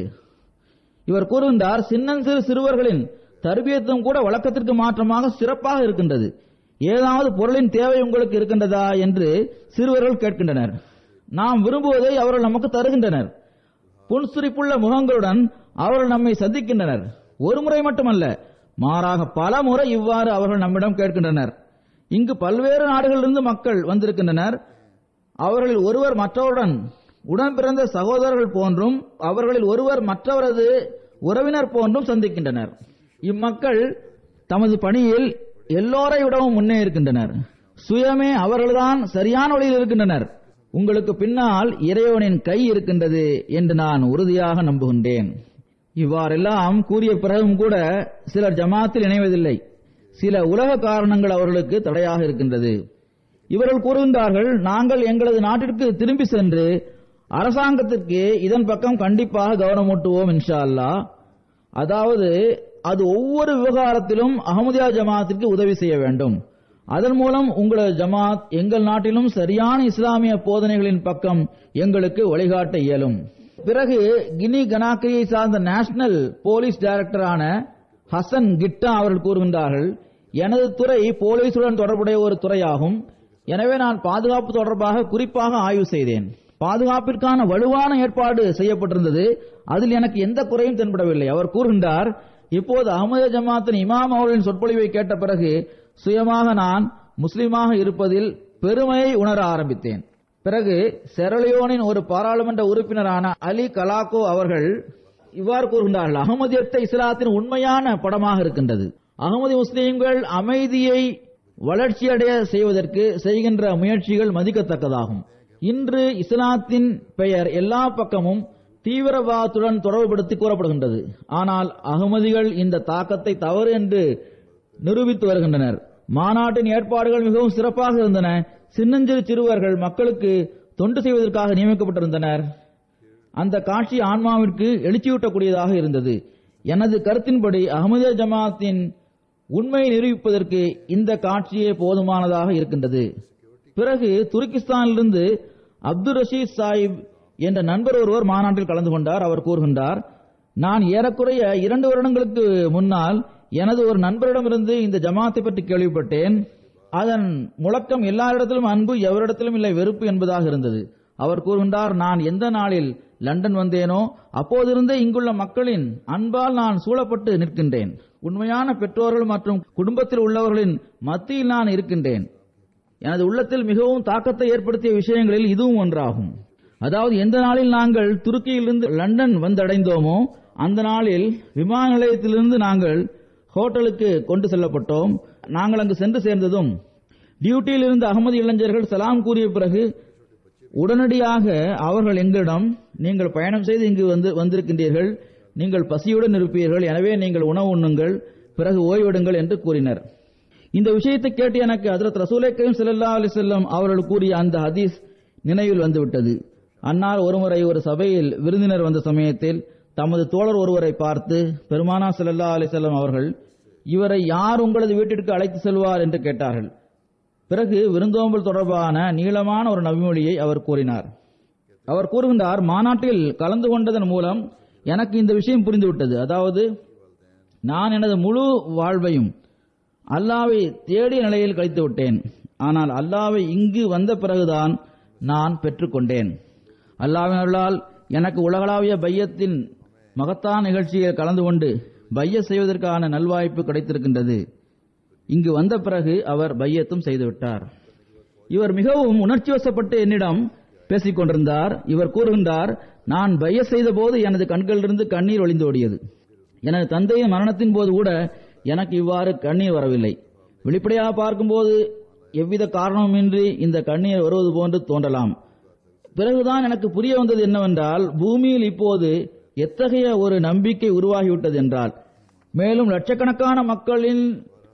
இவர் கூறுகின்றார் சின்னஞ்சிறு சிறுவர்களின் தர்பியத்தும் கூட வழக்கத்திற்கு மாற்றமாக சிறப்பாக இருக்கின்றது ஏதாவது பொருளின் தேவை உங்களுக்கு இருக்கின்றதா என்று சிறுவர்கள் கேட்கின்றனர் நாம் விரும்புவதை அவர்கள் நமக்கு தருகின்றனர் புன்சுரிப்புள்ள முகங்களுடன் அவர்கள் நம்மை சந்திக்கின்றனர் ஒரு முறை மட்டுமல்ல மாறாக பல முறை இவ்வாறு அவர்கள் நம்மிடம் கேட்கின்றனர் இங்கு பல்வேறு நாடுகளிலிருந்து மக்கள் வந்திருக்கின்றனர் அவர்களில் ஒருவர் மற்றவருடன் உடன் பிறந்த சகோதரர்கள் போன்றும் அவர்களில் ஒருவர் மற்றவரது உறவினர் போன்றும் சந்திக்கின்றனர் இம்மக்கள் தமது பணியில் எல்லோரை விடவும் முன்னே இருக்கின்றனர் சுயமே அவர்கள்தான் சரியான வழியில் இருக்கின்றனர் உங்களுக்கு பின்னால் இறைவனின் கை இருக்கின்றது என்று நான் உறுதியாக நம்புகின்றேன் இவ்வாறெல்லாம் கூறிய பிறகும் கூட சிலர் ஜமாத்தில் இணைவதில்லை சில உலக காரணங்கள் அவர்களுக்கு தடையாக இருக்கின்றது இவர்கள் கூறுகின்றார்கள் நாங்கள் எங்களது நாட்டிற்கு திரும்பி சென்று அரசாங்கத்திற்கு இதன் பக்கம் கண்டிப்பாக கவனமூட்டுவோம் இன்ஷா அல்லாஹ் அதாவது அது ஒவ்வொரு விவகாரத்திலும் அகமதியா ஜமாத்திற்கு உதவி செய்ய வேண்டும் அதன் மூலம் உங்களது ஜமாத் எங்கள் நாட்டிலும் சரியான இஸ்லாமிய போதனைகளின் பக்கம் எங்களுக்கு வழிகாட்ட இயலும் பிறகு கினி கனாக்கிரியை சார்ந்த நேஷனல் போலீஸ் டைரக்டரான ஹசன் கிட்டா அவர்கள் கூறுகின்றார்கள் எனது துறை போலீசுடன் தொடர்புடைய ஒரு துறையாகும் எனவே நான் பாதுகாப்பு தொடர்பாக குறிப்பாக ஆய்வு செய்தேன் பாதுகாப்பிற்கான வலுவான ஏற்பாடு செய்யப்பட்டிருந்தது அதில் எனக்கு எந்த குறையும் தென்படவில்லை அவர் கூறுகின்றார் இப்போது அகமது ஜமாத்தின் இமாம் அவர்களின் சொற்பொழிவை கேட்ட பிறகு சுயமாக நான் முஸ்லிமாக இருப்பதில் பெருமையை உணர ஆரம்பித்தேன் பிறகு செரலியோனின் ஒரு பாராளுமன்ற உறுப்பினரான அலி கலாக்கோ அவர்கள் இவ்வாறு கூறுகின்றார்கள் அகமதியத்தை இஸ்லாத்தின் உண்மையான படமாக இருக்கின்றது அகமதி முஸ்லிம்கள் அமைதியை வளர்ச்சியடைய செய்வதற்கு செய்கின்ற முயற்சிகள் மதிக்கத்தக்கதாகும் இன்று இஸ்லாத்தின் பெயர் எல்லா பக்கமும் தீவிரவாதத்துடன் தொடர்புபடுத்தி கூறப்படுகின்றது ஆனால் அகமதிகள் இந்த தாக்கத்தை தவறு என்று நிரூபித்து வருகின்றனர் மாநாட்டின் ஏற்பாடுகள் மிகவும் சிறப்பாக இருந்தன சின்னஞ்சிறு சிறுவர்கள் மக்களுக்கு தொண்டு செய்வதற்காக நியமிக்கப்பட்டிருந்தனர் அந்த காட்சி ஆன்மாவிற்கு எழுச்சியூட்டக்கூடியதாக இருந்தது எனது கருத்தின்படி அகமதிய ஜமாத்தின் உண்மையை நிரூபிப்பதற்கு இந்த காட்சியே போதுமானதாக இருக்கின்றது பிறகு துருக்கிஸ்தானிலிருந்து அப்துல் ரஷீத் சாஹிப் என்ற நண்பர் ஒருவர் மாநாட்டில் கலந்து கொண்டார் அவர் கூறுகின்றார் நான் ஏறக்குறைய இரண்டு வருடங்களுக்கு முன்னால் எனது ஒரு நண்பரிடமிருந்து இந்த ஜமாத்தை பற்றி கேள்விப்பட்டேன் அதன் முழக்கம் எல்லாரிடத்திலும் அன்பு எவரிடத்திலும் இல்லை வெறுப்பு என்பதாக இருந்தது அவர் கூறுகின்றார் நான் எந்த நாளில் லண்டன் வந்தேனோ அப்போதிருந்தே இங்குள்ள மக்களின் அன்பால் நான் சூழப்பட்டு நிற்கின்றேன் உண்மையான பெற்றோர்கள் மற்றும் குடும்பத்தில் உள்ளவர்களின் மத்தியில் நான் இருக்கின்றேன் எனது உள்ளத்தில் மிகவும் தாக்கத்தை ஏற்படுத்திய விஷயங்களில் இதுவும் ஒன்றாகும் அதாவது எந்த நாளில் நாங்கள் துருக்கியிலிருந்து லண்டன் வந்தடைந்தோமோ அந்த நாளில் விமான நிலையத்திலிருந்து நாங்கள் ஹோட்டலுக்கு கொண்டு செல்லப்பட்டோம் நாங்கள் அங்கு சென்று சேர்ந்ததும் டியூட்டியில் இருந்த அகமது இளைஞர்கள் சலாம் கூறிய பிறகு உடனடியாக அவர்கள் எங்களிடம் நீங்கள் பயணம் செய்து இங்கு வந்து வந்திருக்கின்றீர்கள் நீங்கள் பசியுடன் இருப்பீர்கள் எனவே நீங்கள் உணவு உண்ணுங்கள் பிறகு ஓய்வெடுங்கள் என்று கூறினர் இந்த விஷயத்தை கேட்டு எனக்கு ஹஜரத் ரசூலை கரீம் ஸல்லல்லாஹு அலைஹி வஸல்லம் அவர்கள் கூறிய அந்த ஹதீஸ் நினைவில் வந்துவிட்டது அன்னார் ஒருமுறை ஒரு சபையில் விருந்தினர் வந்த சமயத்தில் தமது தோழர் ஒருவரை பார்த்து பெருமானா ஸல்லல்லாஹு அலைஹி வஸல்லம் அவர்கள் இவரை யார் உங்களது வீட்டிற்கு அழைத்து செல்வார் என்று கேட்டார்கள் பிறகு விருந்தோம்பல் தொடர்பான நீளமான ஒரு நபிமொழியை அவர் கூறினார் அவர் கூறுகின்றார் மாநாட்டில் கலந்து கொண்டதன் மூலம் எனக்கு இந்த விஷயம் புரிந்துவிட்டது அதாவது நான் எனது முழு வாழ்வையும் அல்லாவை தேடிய நிலையில் கழித்து விட்டேன் ஆனால் அல்லாவை இங்கு வந்த பிறகுதான் நான் பெற்றுக்கொண்டேன் அல்லாவின் அருளால் எனக்கு உலகளாவிய பையத்தின் மகத்தான நிகழ்ச்சியில் கலந்து கொண்டு பைய செய்வதற்கான நல்வாய்ப்பு கிடைத்திருக்கின்றது இங்கு வந்த பிறகு அவர் பையத்தும் செய்துவிட்டார் இவர் மிகவும் உணர்ச்சி வசப்பட்டு என்னிடம் பேசிக் கொண்டிருந்தார் இவர் கூறுகின்றார் நான் பைய செய்த போது எனது கண்களிலிருந்து கண்ணீர் ஒளிந்தோடியது எனது தந்தையின் மரணத்தின் போது கூட எனக்கு இவ்வாறு கண்ணீர் வரவில்லை வெளிப்படையாக பார்க்கும்போது எவ்வித காரணமின்றி இந்த கண்ணீர் வருவது போன்று தோன்றலாம் பிறகுதான் எனக்கு புரிய வந்தது என்னவென்றால் பூமியில் இப்போது எத்தகைய ஒரு நம்பிக்கை உருவாகிவிட்டது என்றால் மேலும் லட்சக்கணக்கான மக்களின்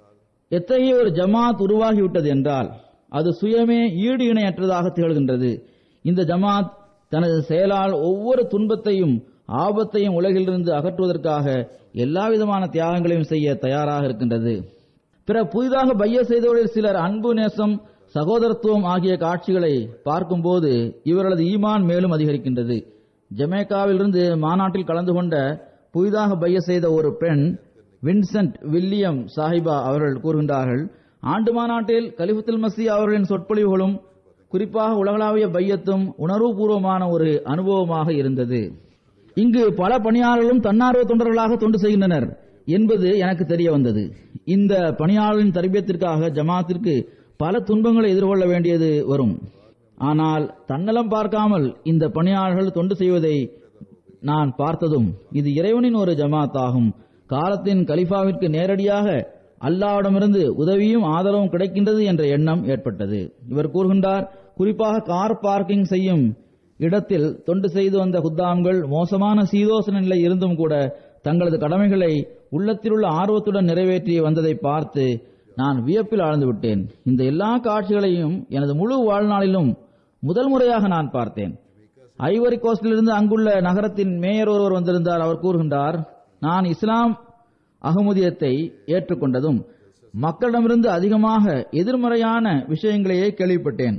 எத்தகைய ஒரு ஜமாத் உருவாகிவிட்டது என்றால் அது சுயமே ஈடு இணையற்றதாக திகழ்கின்றது இந்த ஜமாத் தனது செயலால் ஒவ்வொரு துன்பத்தையும் ஆபத்தையும் உலகிலிருந்து அகற்றுவதற்காக எல்லாவிதமான தியாகங்களையும் செய்ய தயாராக இருக்கின்றது பிற புதிதாக பைய செய்தவர்களில் சிலர் அன்பு நேசம் சகோதரத்துவம் ஆகிய காட்சிகளை பார்க்கும்போது இவர்களது ஈமான் மேலும் அதிகரிக்கின்றது ஜமேக்காவிலிருந்து மாநாட்டில் கலந்து கொண்ட புதிதாக பைய செய்த ஒரு பெண் வின்சென்ட் வில்லியம் சாஹிபா அவர்கள் கூறுகின்றார்கள் ஆண்டு மாநாட்டில் கலிஃபத்துல் மசி அவர்களின் சொற்பொழிவுகளும் குறிப்பாக உலகளாவிய பையத்தும் உணர்வுபூர்வமான ஒரு அனுபவமாக இருந்தது இங்கு பல பணியாளர்களும் தன்னார்வ தொண்டர்களாக தொண்டு செய்கின்றனர் என்பது எனக்கு தெரிய வந்தது இந்த பணியாளர்களின் தரபியத்திற்காக ஜமாத்திற்கு பல துன்பங்களை எதிர்கொள்ள வேண்டியது வரும் ஆனால் தன்னலம் பார்க்காமல் இந்த பணியாளர்கள் தொண்டு செய்வதை நான் பார்த்ததும் இது இறைவனின் ஒரு ஜமாத் ஆகும் காலத்தின் கலிஃபாவிற்கு நேரடியாக அல்லாவிடமிருந்து உதவியும் ஆதரவும் கிடைக்கின்றது என்ற எண்ணம் ஏற்பட்டது இவர் கூறுகின்றார் குறிப்பாக கார் பார்க்கிங் செய்யும் இடத்தில் தொண்டு செய்து வந்த குத்தாம்கள் மோசமான சீதோசன நிலை இருந்தும் கூட தங்களது கடமைகளை உள்ளத்திலுள்ள ஆர்வத்துடன் நிறைவேற்றி வந்ததை பார்த்து நான் வியப்பில் ஆழ்ந்து விட்டேன் இந்த எல்லா காட்சிகளையும் எனது முழு வாழ்நாளிலும் முதல் முறையாக நான் பார்த்தேன் ஐவரி கோஸ்டிலிருந்து அங்குள்ள நகரத்தின் மேயர் ஒருவர் வந்திருந்தார் அவர் கூறுகின்றார் நான் இஸ்லாம் அகமுதியத்தை ஏற்றுக்கொண்டதும் மக்களிடமிருந்து அதிகமாக எதிர்மறையான விஷயங்களையே கேள்விப்பட்டேன்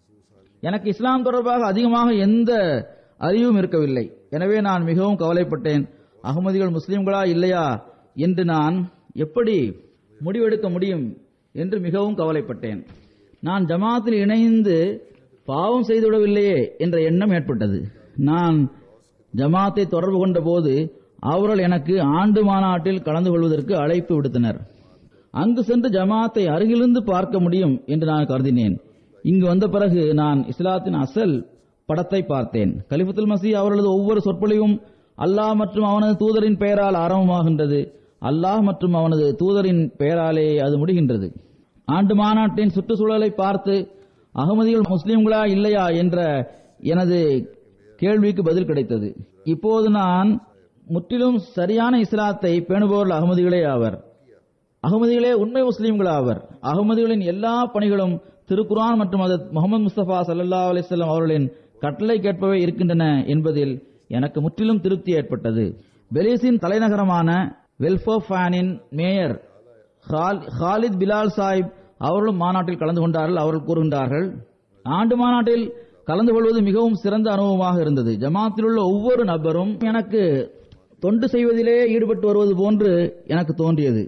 எனக்கு இஸ்லாம் தொடர்பாக அதிகமாக எந்த அறிவும் இருக்கவில்லை எனவே நான் மிகவும் கவலைப்பட்டேன் அகமதிகள் முஸ்லிம்களா இல்லையா என்று நான் எப்படி முடிவெடுக்க முடியும் என்று மிகவும் கவலைப்பட்டேன் நான் ஜமாத்தில் இணைந்து பாவம் செய்துவிடவில்லையே என்ற எண்ணம் ஏற்பட்டது நான் ஜமாத்தை தொடர்பு கொண்ட போது அவர்கள் எனக்கு ஆண்டு மாநாட்டில் கலந்து கொள்வதற்கு அழைப்பு விடுத்தனர் அங்கு சென்று ஜமாத்தை அருகிலிருந்து பார்க்க முடியும் என்று நான் கருதினேன் இங்கு வந்த பிறகு நான் இஸ்லாத்தின் அசல் படத்தை பார்த்தேன் கலிஃபத்துல் மசி அவர்களது ஒவ்வொரு சொற்பொழிவும் அல்லாஹ் மற்றும் அவனது தூதரின் பெயரால் ஆரம்பமாகின்றது அல்லாஹ் மற்றும் அவனது தூதரின் பெயராலே அது முடிகின்றது ஆண்டு மாநாட்டின் சுற்றுச்சூழலை பார்த்து அகமதிகள் முஸ்லிம்களா இல்லையா என்ற எனது கேள்விக்கு பதில் கிடைத்தது இப்போது நான் முற்றிலும் சரியான இஸ்லாத்தை பேணுபவர்கள் அகமதிகளே ஆவர் அகமதிகளே உண்மை முஸ்லீம்கள் ஆவர் அகமதிகளின் எல்லா பணிகளும் திருக்குரான் மற்றும் அது முகமது முஸ்தபா சல்லா அலிஸ்லாம் அவர்களின் கட்டளை கேட்பவை இருக்கின்றன என்பதில் எனக்கு முற்றிலும் திருப்தி ஏற்பட்டது பெலிஸின் தலைநகரமான வெல்ஃபோஃபானின் மேயர் ஹால்- ஹாலித் பிலால் சாஹிப் அவர்களும் மாநாட்டில் கலந்து கொண்டார்கள் அவர்கள் கூறுகின்றார்கள் ஆண்டு மாநாட்டில் கலந்து கொள்வது மிகவும் சிறந்த அனுபவமாக இருந்தது ஜமாத்தில் உள்ள ஒவ்வொரு நபரும் எனக்கு தொண்டு செய்வதிலே ஈடுபட்டு வருவது போன்று எனக்கு தோன்றியது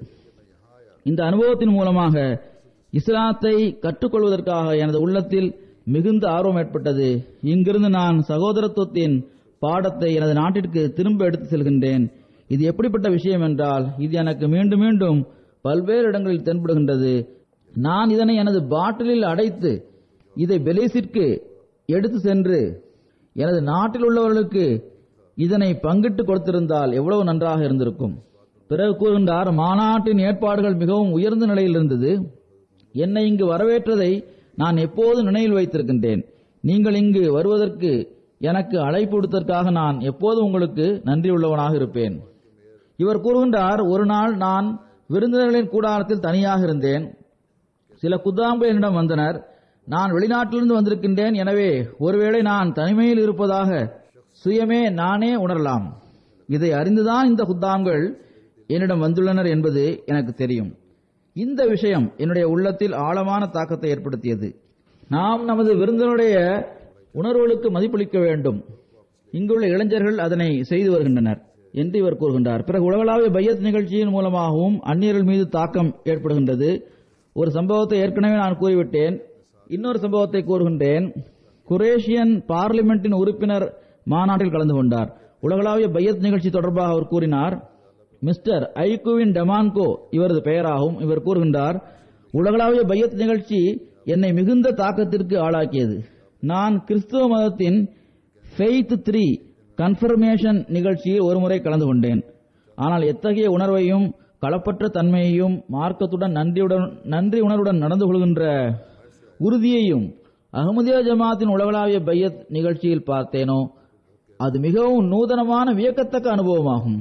இந்த அனுபவத்தின் மூலமாக இஸ்லாத்தை கற்றுக்கொள்வதற்காக எனது உள்ளத்தில் மிகுந்த ஆர்வம் ஏற்பட்டது இங்கிருந்து நான் சகோதரத்துவத்தின் பாடத்தை எனது நாட்டிற்கு திரும்ப எடுத்து செல்கின்றேன் இது எப்படிப்பட்ட விஷயம் என்றால் இது எனக்கு மீண்டும் மீண்டும் பல்வேறு இடங்களில் தென்படுகின்றது நான் இதனை எனது பாட்டிலில் அடைத்து இதை பெலிஸிற்கு எடுத்து சென்று எனது நாட்டில் உள்ளவர்களுக்கு இதனை பங்கிட்டு கொடுத்திருந்தால் எவ்வளவு நன்றாக இருந்திருக்கும் பிறகு கூறுகின்றார் மாநாட்டின் ஏற்பாடுகள் மிகவும் உயர்ந்த நிலையில் இருந்தது என்னை இங்கு வரவேற்றதை நான் எப்போதும் நினைவில் வைத்திருக்கின்றேன் நீங்கள் இங்கு வருவதற்கு எனக்கு அழைப்பு விடுத்ததற்காக நான் எப்போதும் உங்களுக்கு நன்றியுள்ளவனாக இருப்பேன் இவர் கூறுகின்றார் ஒரு நாள் நான் விருந்தினர்களின் கூடாரத்தில் தனியாக இருந்தேன் சில குத்தாம்கள் என்னிடம் வந்தனர் நான் வெளிநாட்டிலிருந்து வந்திருக்கின்றேன் எனவே ஒருவேளை நான் தனிமையில் இருப்பதாக சுயமே நானே உணரலாம் இதை அறிந்துதான் இந்த குத்தாம்கள் என்னிடம் வந்துள்ளனர் என்பது எனக்கு தெரியும் இந்த விஷயம் என்னுடைய உள்ளத்தில் ஆழமான தாக்கத்தை ஏற்படுத்தியது நாம் நமது விருந்தினருடைய உணர்வுகளுக்கு மதிப்பளிக்க வேண்டும் இங்குள்ள இளைஞர்கள் அதனை செய்து வருகின்றனர் என்று இவர் கூறுகின்றார் பிறகு உலகளாவிய பையத் நிகழ்ச்சியின் மூலமாகவும் அந்நியர்கள் மீது தாக்கம் ஏற்படுகின்றது ஒரு சம்பவத்தை ஏற்கனவே நான் கூறிவிட்டேன் இன்னொரு சம்பவத்தை கூறுகின்றேன் குரேஷியன் பார்லிமெண்டின் உறுப்பினர் மாநாட்டில் கலந்து கொண்டார் உலகளாவிய பையத் நிகழ்ச்சி தொடர்பாக அவர் கூறினார் மிஸ்டர் ஐகுவின் டமான்கோ இவரது பெயராகும் இவர் கூறுகின்றார் உலகளாவிய பையத் நிகழ்ச்சி என்னை மிகுந்த தாக்கத்திற்கு ஆளாக்கியது நான் கிறிஸ்துவ மதத்தின் ஃபெய்த் த்ரீ கன்ஃபர்மேஷன் நிகழ்ச்சியில் ஒருமுறை கலந்து கொண்டேன் ஆனால் எத்தகைய உணர்வையும் களப்பற்ற தன்மையையும் மார்க்கத்துடன் நன்றியுடன் நன்றி உணர்வுடன் நடந்து கொள்கின்ற உறுதியையும் அகமதியா ஜமாத்தின் உலகளாவிய பையத் நிகழ்ச்சியில் பார்த்தேனோ அது மிகவும் நூதனமான வியக்கத்தக்க அனுபவமாகும்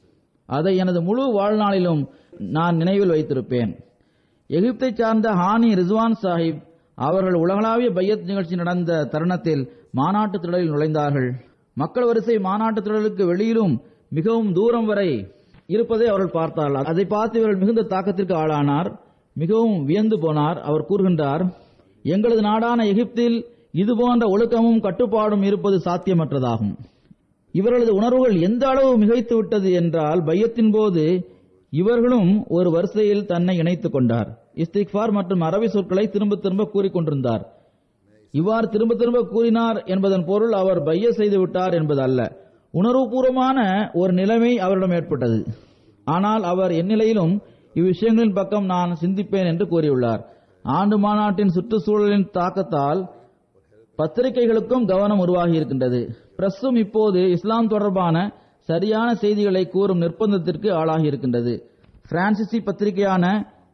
அதை எனது முழு வாழ்நாளிலும் நான் நினைவில் வைத்திருப்பேன் எகிப்தை சார்ந்த ஹானி ரிஸ்வான் சாஹிப் அவர்கள் உலகளாவிய பையத் நிகழ்ச்சி நடந்த தருணத்தில் மாநாட்டு திடலில் நுழைந்தார்கள் மக்கள் வரிசை மாநாட்டு திடலுக்கு வெளியிலும் மிகவும் தூரம் வரை இருப்பதை அவர்கள் பார்த்தார்கள் அதை பார்த்து இவர்கள் மிகுந்த தாக்கத்திற்கு ஆளானார் மிகவும் வியந்து போனார் அவர் கூறுகின்றார் எங்களது நாடான எகிப்தில் இதுபோன்ற ஒழுக்கமும் கட்டுப்பாடும் இருப்பது சாத்தியமற்றதாகும் இவர்களது உணர்வுகள் எந்த அளவு மிகைத்து விட்டது என்றால் பையத்தின் போது இவர்களும் ஒரு வரிசையில் தன்னை இணைத்துக் கொண்டார் இஸ்திக்ஃபார் மற்றும் அரபி சொற்களை திரும்ப திரும்ப கூறிக்கொண்டிருந்தார் இவ்வாறு திரும்ப திரும்ப கூறினார் என்பதன் பொருள் அவர் பைய செய்து விட்டார் என்பது அல்ல உணர்வுபூர்வமான ஒரு நிலைமை அவரிடம் ஏற்பட்டது ஆனால் அவர் எந்நிலையிலும் இவ்விஷயங்களின் பக்கம் நான் சிந்திப்பேன் என்று கூறியுள்ளார் ஆண்டு மாநாட்டின் சுற்றுச்சூழலின் தாக்கத்தால் பத்திரிகைகளுக்கும் கவனம் உருவாகி இருக்கின்றது பிரஸ்ஸும் இப்போது இஸ்லாம் தொடர்பான சரியான செய்திகளை கூறும் நிர்பந்தத்திற்கு ஆளாகி இருக்கின்றது பிரான்சிசி பத்திரிகையான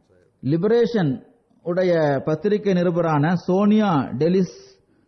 லிபரேஷன் உடைய பத்திரிகை நிருபரான சோனியா டெலிஸ்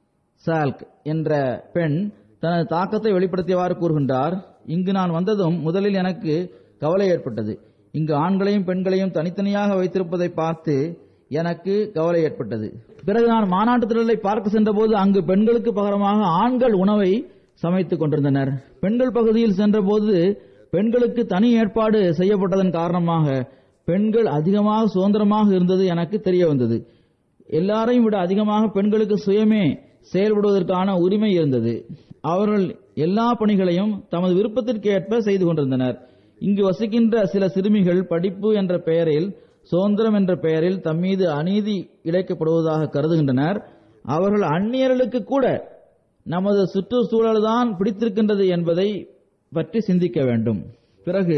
சால்க் என்ற பெண் தனது தாக்கத்தை வெளிப்படுத்தியவாறு கூறுகின்றார் இங்கு நான் வந்ததும் முதலில் எனக்கு கவலை ஏற்பட்டது இங்கு ஆண்களையும் பெண்களையும் தனித்தனியாக வைத்திருப்பதை பார்த்து எனக்கு கவலை ஏற்பட்டது பிறகு நான் மாநாட்டு திடலை பார்க்க சென்றபோது அங்கு பெண்களுக்கு பகரமாக ஆண்கள் உணவை சமைத்துக் கொண்டிருந்தனர் பெண்கள் பகுதியில் சென்றபோது பெண்களுக்கு தனி ஏற்பாடு செய்யப்பட்டதன் காரணமாக பெண்கள் அதிகமாக சுதந்திரமாக இருந்தது எனக்கு தெரிய வந்தது எல்லாரையும் விட அதிகமாக பெண்களுக்கு சுயமே செயல்படுவதற்கான உரிமை இருந்தது அவர்கள் எல்லா பணிகளையும் தமது விருப்பத்திற்கு ஏற்ப செய்து கொண்டிருந்தனர் இங்கு வசிக்கின்ற சில சிறுமிகள் படிப்பு என்ற பெயரில் சுதந்திரம் என்ற பெயரில் தம்மீது அநீதி இழைக்கப்படுவதாக கருதுகின்றனர் அவர்கள் அந்நியர்களுக்கு கூட நமது சுற்றுச்சூழல் தான் பிடித்திருக்கின்றது என்பதை பற்றி சிந்திக்க வேண்டும் பிறகு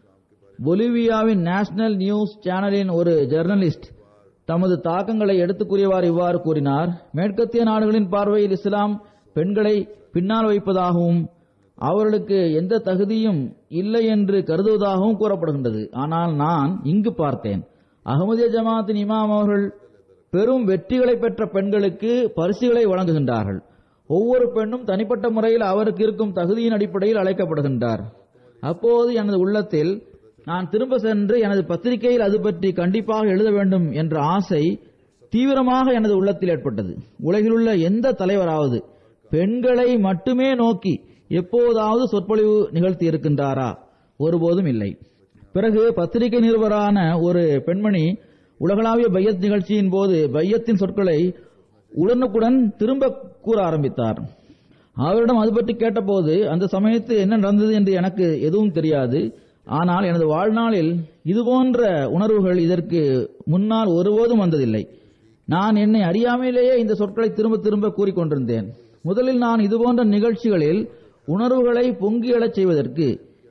பொலிவியாவின் நேஷனல் நியூஸ் சேனலின் ஒரு ஜெர்னலிஸ்ட் தமது தாக்கங்களை எடுத்துக் கூறியவாறு இவ்வாறு கூறினார் மேற்கத்திய நாடுகளின் பார்வையில் இஸ்லாம் பெண்களை பின்னால் வைப்பதாகவும் அவர்களுக்கு எந்த தகுதியும் இல்லை என்று கருதுவதாகவும் கூறப்படுகின்றது ஆனால் நான் இங்கு பார்த்தேன் அகமதிய ஜமாத்தின் இமாம் அவர்கள் பெரும் வெற்றிகளை பெற்ற பெண்களுக்கு பரிசுகளை வழங்குகின்றார்கள் ஒவ்வொரு பெண்ணும் தனிப்பட்ட முறையில் அவருக்கு இருக்கும் தகுதியின் அடிப்படையில் அழைக்கப்படுகின்றார் அப்போது எனது உள்ளத்தில் நான் திரும்ப சென்று எனது பத்திரிகையில் அது பற்றி கண்டிப்பாக எழுத வேண்டும் என்ற ஆசை தீவிரமாக எனது உள்ளத்தில் ஏற்பட்டது உலகிலுள்ள எந்த தலைவராவது பெண்களை மட்டுமே நோக்கி எப்போதாவது சொற்பொழிவு நிகழ்த்தி இருக்கின்றாரா ஒருபோதும் இல்லை பிறகு பத்திரிகை நிருபரான ஒரு பெண்மணி உலகளாவிய பையத் நிகழ்ச்சியின் போது பையத்தின் சொற்களை உடனுக்குடன் திரும்ப கூற ஆரம்பித்தார் அவரிடம் அது பற்றி கேட்டபோது அந்த சமயத்தில் என்ன நடந்தது என்று எனக்கு எதுவும் தெரியாது ஆனால் எனது வாழ்நாளில் இதுபோன்ற உணர்வுகள் இதற்கு முன்னால் ஒருபோதும் வந்ததில்லை நான் என்னை அறியாமலேயே இந்த சொற்களை திரும்ப திரும்ப கூறிக்கொண்டிருந்தேன் முதலில் நான் இதுபோன்ற நிகழ்ச்சிகளில் உணர்வுகளை பொங்கி எழச் செய்வதற்கு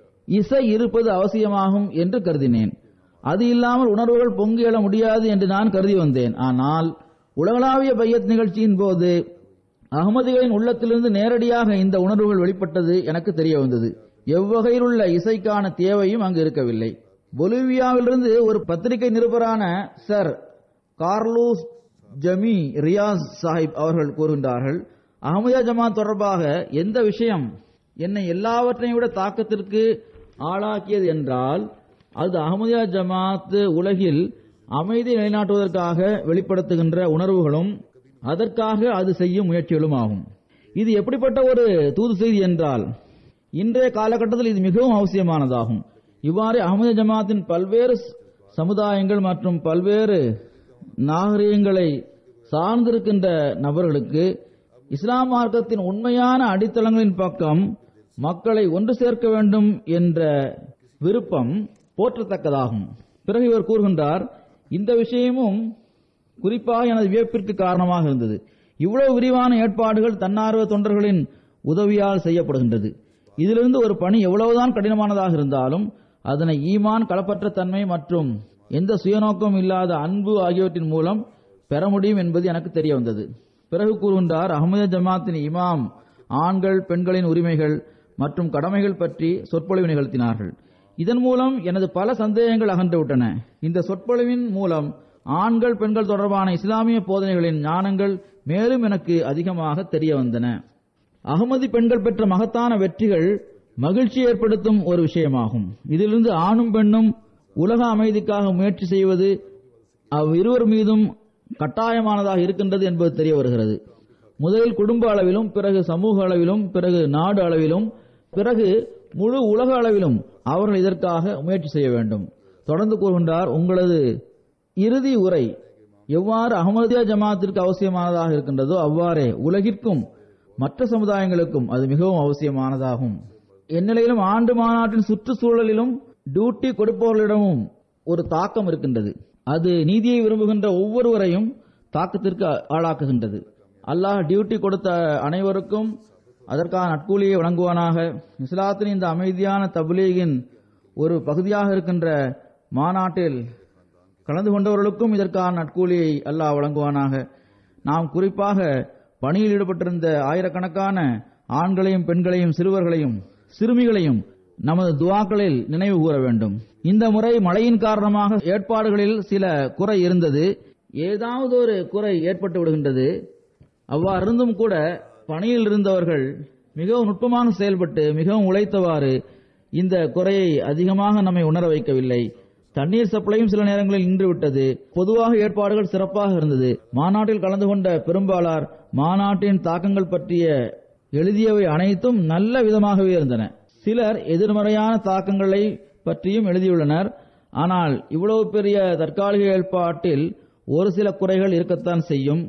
இசை இருப்பது அவசியமாகும் என்று கருதினேன் அது இல்லாமல் உணர்வுகள் பொங்கி எழ முடியாது என்று நான் கருதி வந்தேன் ஆனால் உலகளாவிய பையத் நிகழ்ச்சியின் போது அகமதிகளின் உள்ளத்திலிருந்து நேரடியாக இந்த உணர்வுகள் வெளிப்பட்டது எனக்கு தெரிய வந்தது எவ்வகையிலுள்ள இசைக்கான தேவையும் அங்கு இருக்கவில்லை பொலிவியாவிலிருந்து ஒரு பத்திரிகை நிருபரான sir Carlos Jaime Riaz Sahib அவர்கள் கூறுகின்றார்கள் அகமதியா ஜமாத் தொடர்பாக எந்த விஷயம் என்னை எல்லாவற்றையும் விட தாக்கத்திற்கு ஆளாக்கியது என்றால் அது அகமதியா ஜமாத் உலகில் அமைதி நிலைநாட்டுவதற்காக வெளிப்படுத்துகின்ற உணர்வுகளும் அதற்காக அது செய்யும் முயற்சிகளும் ஆகும் இது எப்படிப்பட்ட ஒரு தூது செய்தி என்றால் இன்றைய காலகட்டத்தில் இது மிகவும் அவசியமானதாகும் இவ்வாறு அகமது ஜமாத்தின் பல்வேறு சமுதாயங்கள் மற்றும் பல்வேறு நாகரிகங்களை சார்ந்திருக்கின்ற நபர்களுக்கு இஸ்லாம் மார்க்கத்தின் உண்மையான அடித்தளங்களின் பக்கம் மக்களை ஒன்று சேர்க்க வேண்டும் என்ற விருப்பம் போற்றத்தக்கதாகும் பிறகு இவர் கூறுகின்றார் இந்த விஷயமும் குறிப்பாக எனது வியப்பிற்கு காரணமாக இருந்தது இவ்வளவு விரிவான ஏற்பாடுகள் தன்னார்வ தொண்டர்களின் உதவியால் செய்யப்படுகின்றது இதிலிருந்து ஒரு பணி எவ்வளவுதான் கடினமானதாக இருந்தாலும் அதனை ஈமான் களப்பற்ற தன்மை மற்றும் எந்த சுயநோக்கம் இல்லாத அன்பு ஆகியவற்றின் மூலம் பெற முடியும் என்பது எனக்கு தெரிய வந்தது பிறகு கூறுகின்றார் அகமது ஜமாத்தின் இமாம் ஆண்கள் பெண்களின் உரிமைகள் மற்றும் கடமைகள் பற்றி சொற்பொழிவு நிகழ்த்தினார்கள் இதன் மூலம் எனது பல சந்தேகங்கள் அகன்றுவிட்டன இந்த சொற்பொழிவின் மூலம் ஆண்கள் பெண்கள் தொடர்பான இஸ்லாமிய போதனைகளின் ஞானங்கள் மேலும் எனக்கு அதிகமாக தெரிய வந்தன அகமதி பெண்கள் பெற்ற மகத்தான வெற்றிகள் மகிழ்ச்சி ஏற்படுத்தும் ஒரு விஷயமாகும் இதிலிருந்து ஆணும் பெண்ணும் உலக அமைதிக்காக முயற்சி செய்வது அவ்விருவர் மீதும் கட்டாயமானதாக இருக்கின்றது என்பது தெரிய வருகிறது முதலில் குடும்ப அளவிலும் பிறகு சமூக அளவிலும் பிறகு நாடு அளவிலும் பிறகு முழு உலக அளவிலும் அவர்கள் இதற்காக முயற்சி செய்ய வேண்டும் தொடர்ந்து கூறுகின்றார் உங்களது இறுதி உரை எவ்வாறு அகமதியா ஜமாத்திற்கு அவசியமானதாக இருக்கின்றதோ அவ்வாறே உலகிற்கும் மற்ற சமுதாயங்களுக்கும் அது மிகவும் அவசியமானதாகும் இந்நிலையிலும் ஆண்டு மாநாட்டின் சுற்றுச்சூழலிலும் டியூட்டி கொடுப்பவர்களிடமும் ஒரு தாக்கம் இருக்கின்றது அது நீதியை விரும்புகின்ற ஒவ்வொருவரையும் தாக்கத்திற்கு ஆளாக்குகின்றது அல்லாஹ் டியூட்டி கொடுத்த அனைவருக்கும் அதற்கான நட்கூலியை வழங்குவானாக இஸ்லாத்தின் இந்த அமைதியான தப்லீகின் ஒரு பகுதியாக இருக்கின்ற மாநாட்டில் கலந்து கொண்டவர்களுக்கும் இதற்கான நட்கூலியை அல்லாஹ் வழங்குவானாக நாம் குறிப்பாக பணியில் ஈடுபட்டிருந்த ஆயிரக்கணக்கான ஆண்களையும் பெண்களையும் சிறுவர்களையும் சிறுமிகளையும் நமது துவாக்களில் நினைவு கூற வேண்டும் இந்த முறை மழையின் காரணமாக ஏற்பாடுகளில் சில குறை இருந்தது ஏதாவது ஒரு குறை ஏற்பட்டு விடுகின்றது அவ்வாறிருந்தும் கூட பணியில் இருந்தவர்கள் மிகவும் நுட்பமாக செயல்பட்டு மிகவும் உழைத்தவாறு இந்த குறையை அதிகமாக நம்மை உணர வைக்கவில்லை தண்ணீர் சப்ளையும் சில நேரங்களில் நின்றுவிட்டது பொதுவாக ஏற்பாடுகள் சிறப்பாக இருந்தது மாநாட்டில் கலந்து கொண்ட பெரும்பாலார் மாநாட்டின் தாக்கங்கள் பற்றிய எழுதியவை அனைத்தும் நல்ல விதமாகவே இருந்தன சிலர் எதிர்மறையான தாக்கங்களை பற்றியும் எழுதியுள்ளனர் ஆனால் இவ்வளவு பெரிய தற்காலிக ஏற்பாட்டில் ஒரு சில குறைகள் இருக்கத்தான் செய்யும்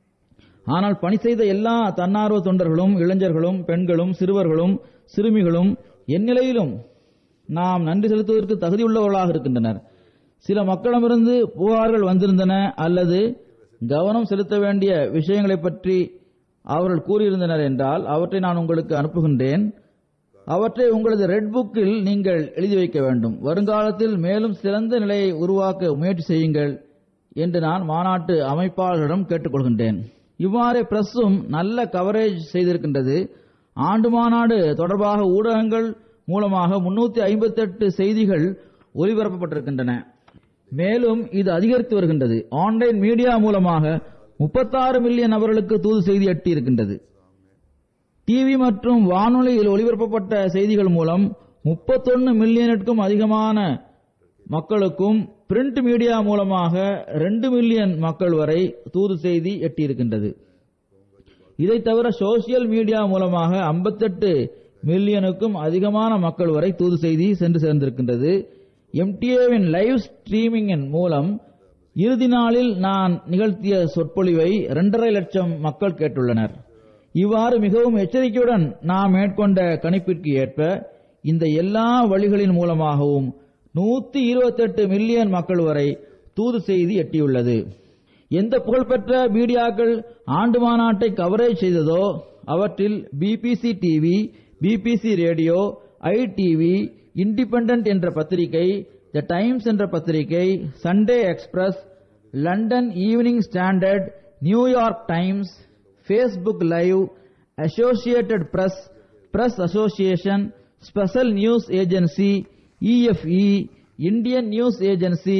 ஆனால் பணி செய்த எல்லா தன்னார்வ தொண்டர்களும் இளைஞர்களும் பெண்களும் சிறுவர்களும் சிறுமிகளும் எந்நிலையிலும் நாம் நன்றி செலுத்துவதற்கு தகுதியுள்ளவர்களாக இருக்கின்றனர் சில மக்களிடமிருந்து புகார்கள் வந்திருந்தன அல்லது கவனம் செலுத்த வேண்டிய விஷயங்களை பற்றி அவர்கள் கூறியிருந்தனர் என்றால் அவற்றை நான் உங்களுக்கு அனுப்புகின்றேன் அவற்றை உங்களது ரெட் புக்கில் நீங்கள் எழுதி வைக்க வேண்டும் வருங்காலத்தில் மேலும் சிறந்த நிலையை உருவாக்க முயற்சி செய்யுங்கள் என்று நான் மாநாட்டு அமைப்பாளர்களிடம் கேட்டுக்கொள்கின்றேன் இவ்வாறே பிரஸும் நல்ல கவரேஜ் செய்திருக்கின்றது ஆண்டு மாநாடு தொடர்பாக ஊடகங்கள் மூலமாக முன்னூத்தி ஐம்பத்தெட்டு செய்திகள் ஒலிபரப்பப்பட்டிருக்கின்றன மேலும் இது அதிகரித்து வருகின்றது ஆன்லைன் மீடியா மூலமாக முப்பத்தாறு மில்லியன் நபர்களுக்கு தூது செய்தி எட்டியிருக்கின்றது டிவி மற்றும் வானொலியில் ஒளிபரப்பப்பட்ட செய்திகள் மூலம் முப்பத்தொன்னு மில்லியனுக்கும் அதிகமான மக்களுக்கும் பிரிண்ட் மீடியா மூலமாக ரெண்டு மில்லியன் மக்கள் வரை தூது செய்தி எட்டியிருக்கின்றது இதை தவிர சோசியல் மீடியா மூலமாக 58 மில்லியனுக்கும் அதிகமான மக்கள் வரை தூது செய்தி சென்று சேர்ந்திருக்கின்றது எம்டிஏவின் லைவ் ஸ்ட்ரீமிங்கின் மூலம் இறுதி நாளில் நான் நிகழ்த்திய சொற்பொழிவை இரண்டரை லட்சம் மக்கள் கேட்டுள்ளனர் இவ்வாறு மிகவும் எச்சரிக்கையுடன் நாம் மேற்கொண்ட கணிப்பிற்கு ஏற்ப இந்த எல்லா வழிகளின் மூலமாகவும் நூத்தி இருபத்தெட்டு மில்லியன் மக்கள் வரை தூது செய்தி எட்டியுள்ளது எந்த புகழ்பெற்ற மீடியாக்கள் ஆண்டு மாநாட்டை கவரேஜ் செய்ததோ அவற்றில் BBC TV BBC radio I TV Independent என்ற பத்திரிகை த டைம்ஸ் என்ற பத்திரிகை Sunday Express London Evening Standard New York Times Facebook live Associated Press Press Association special news agency EFE Indian news agency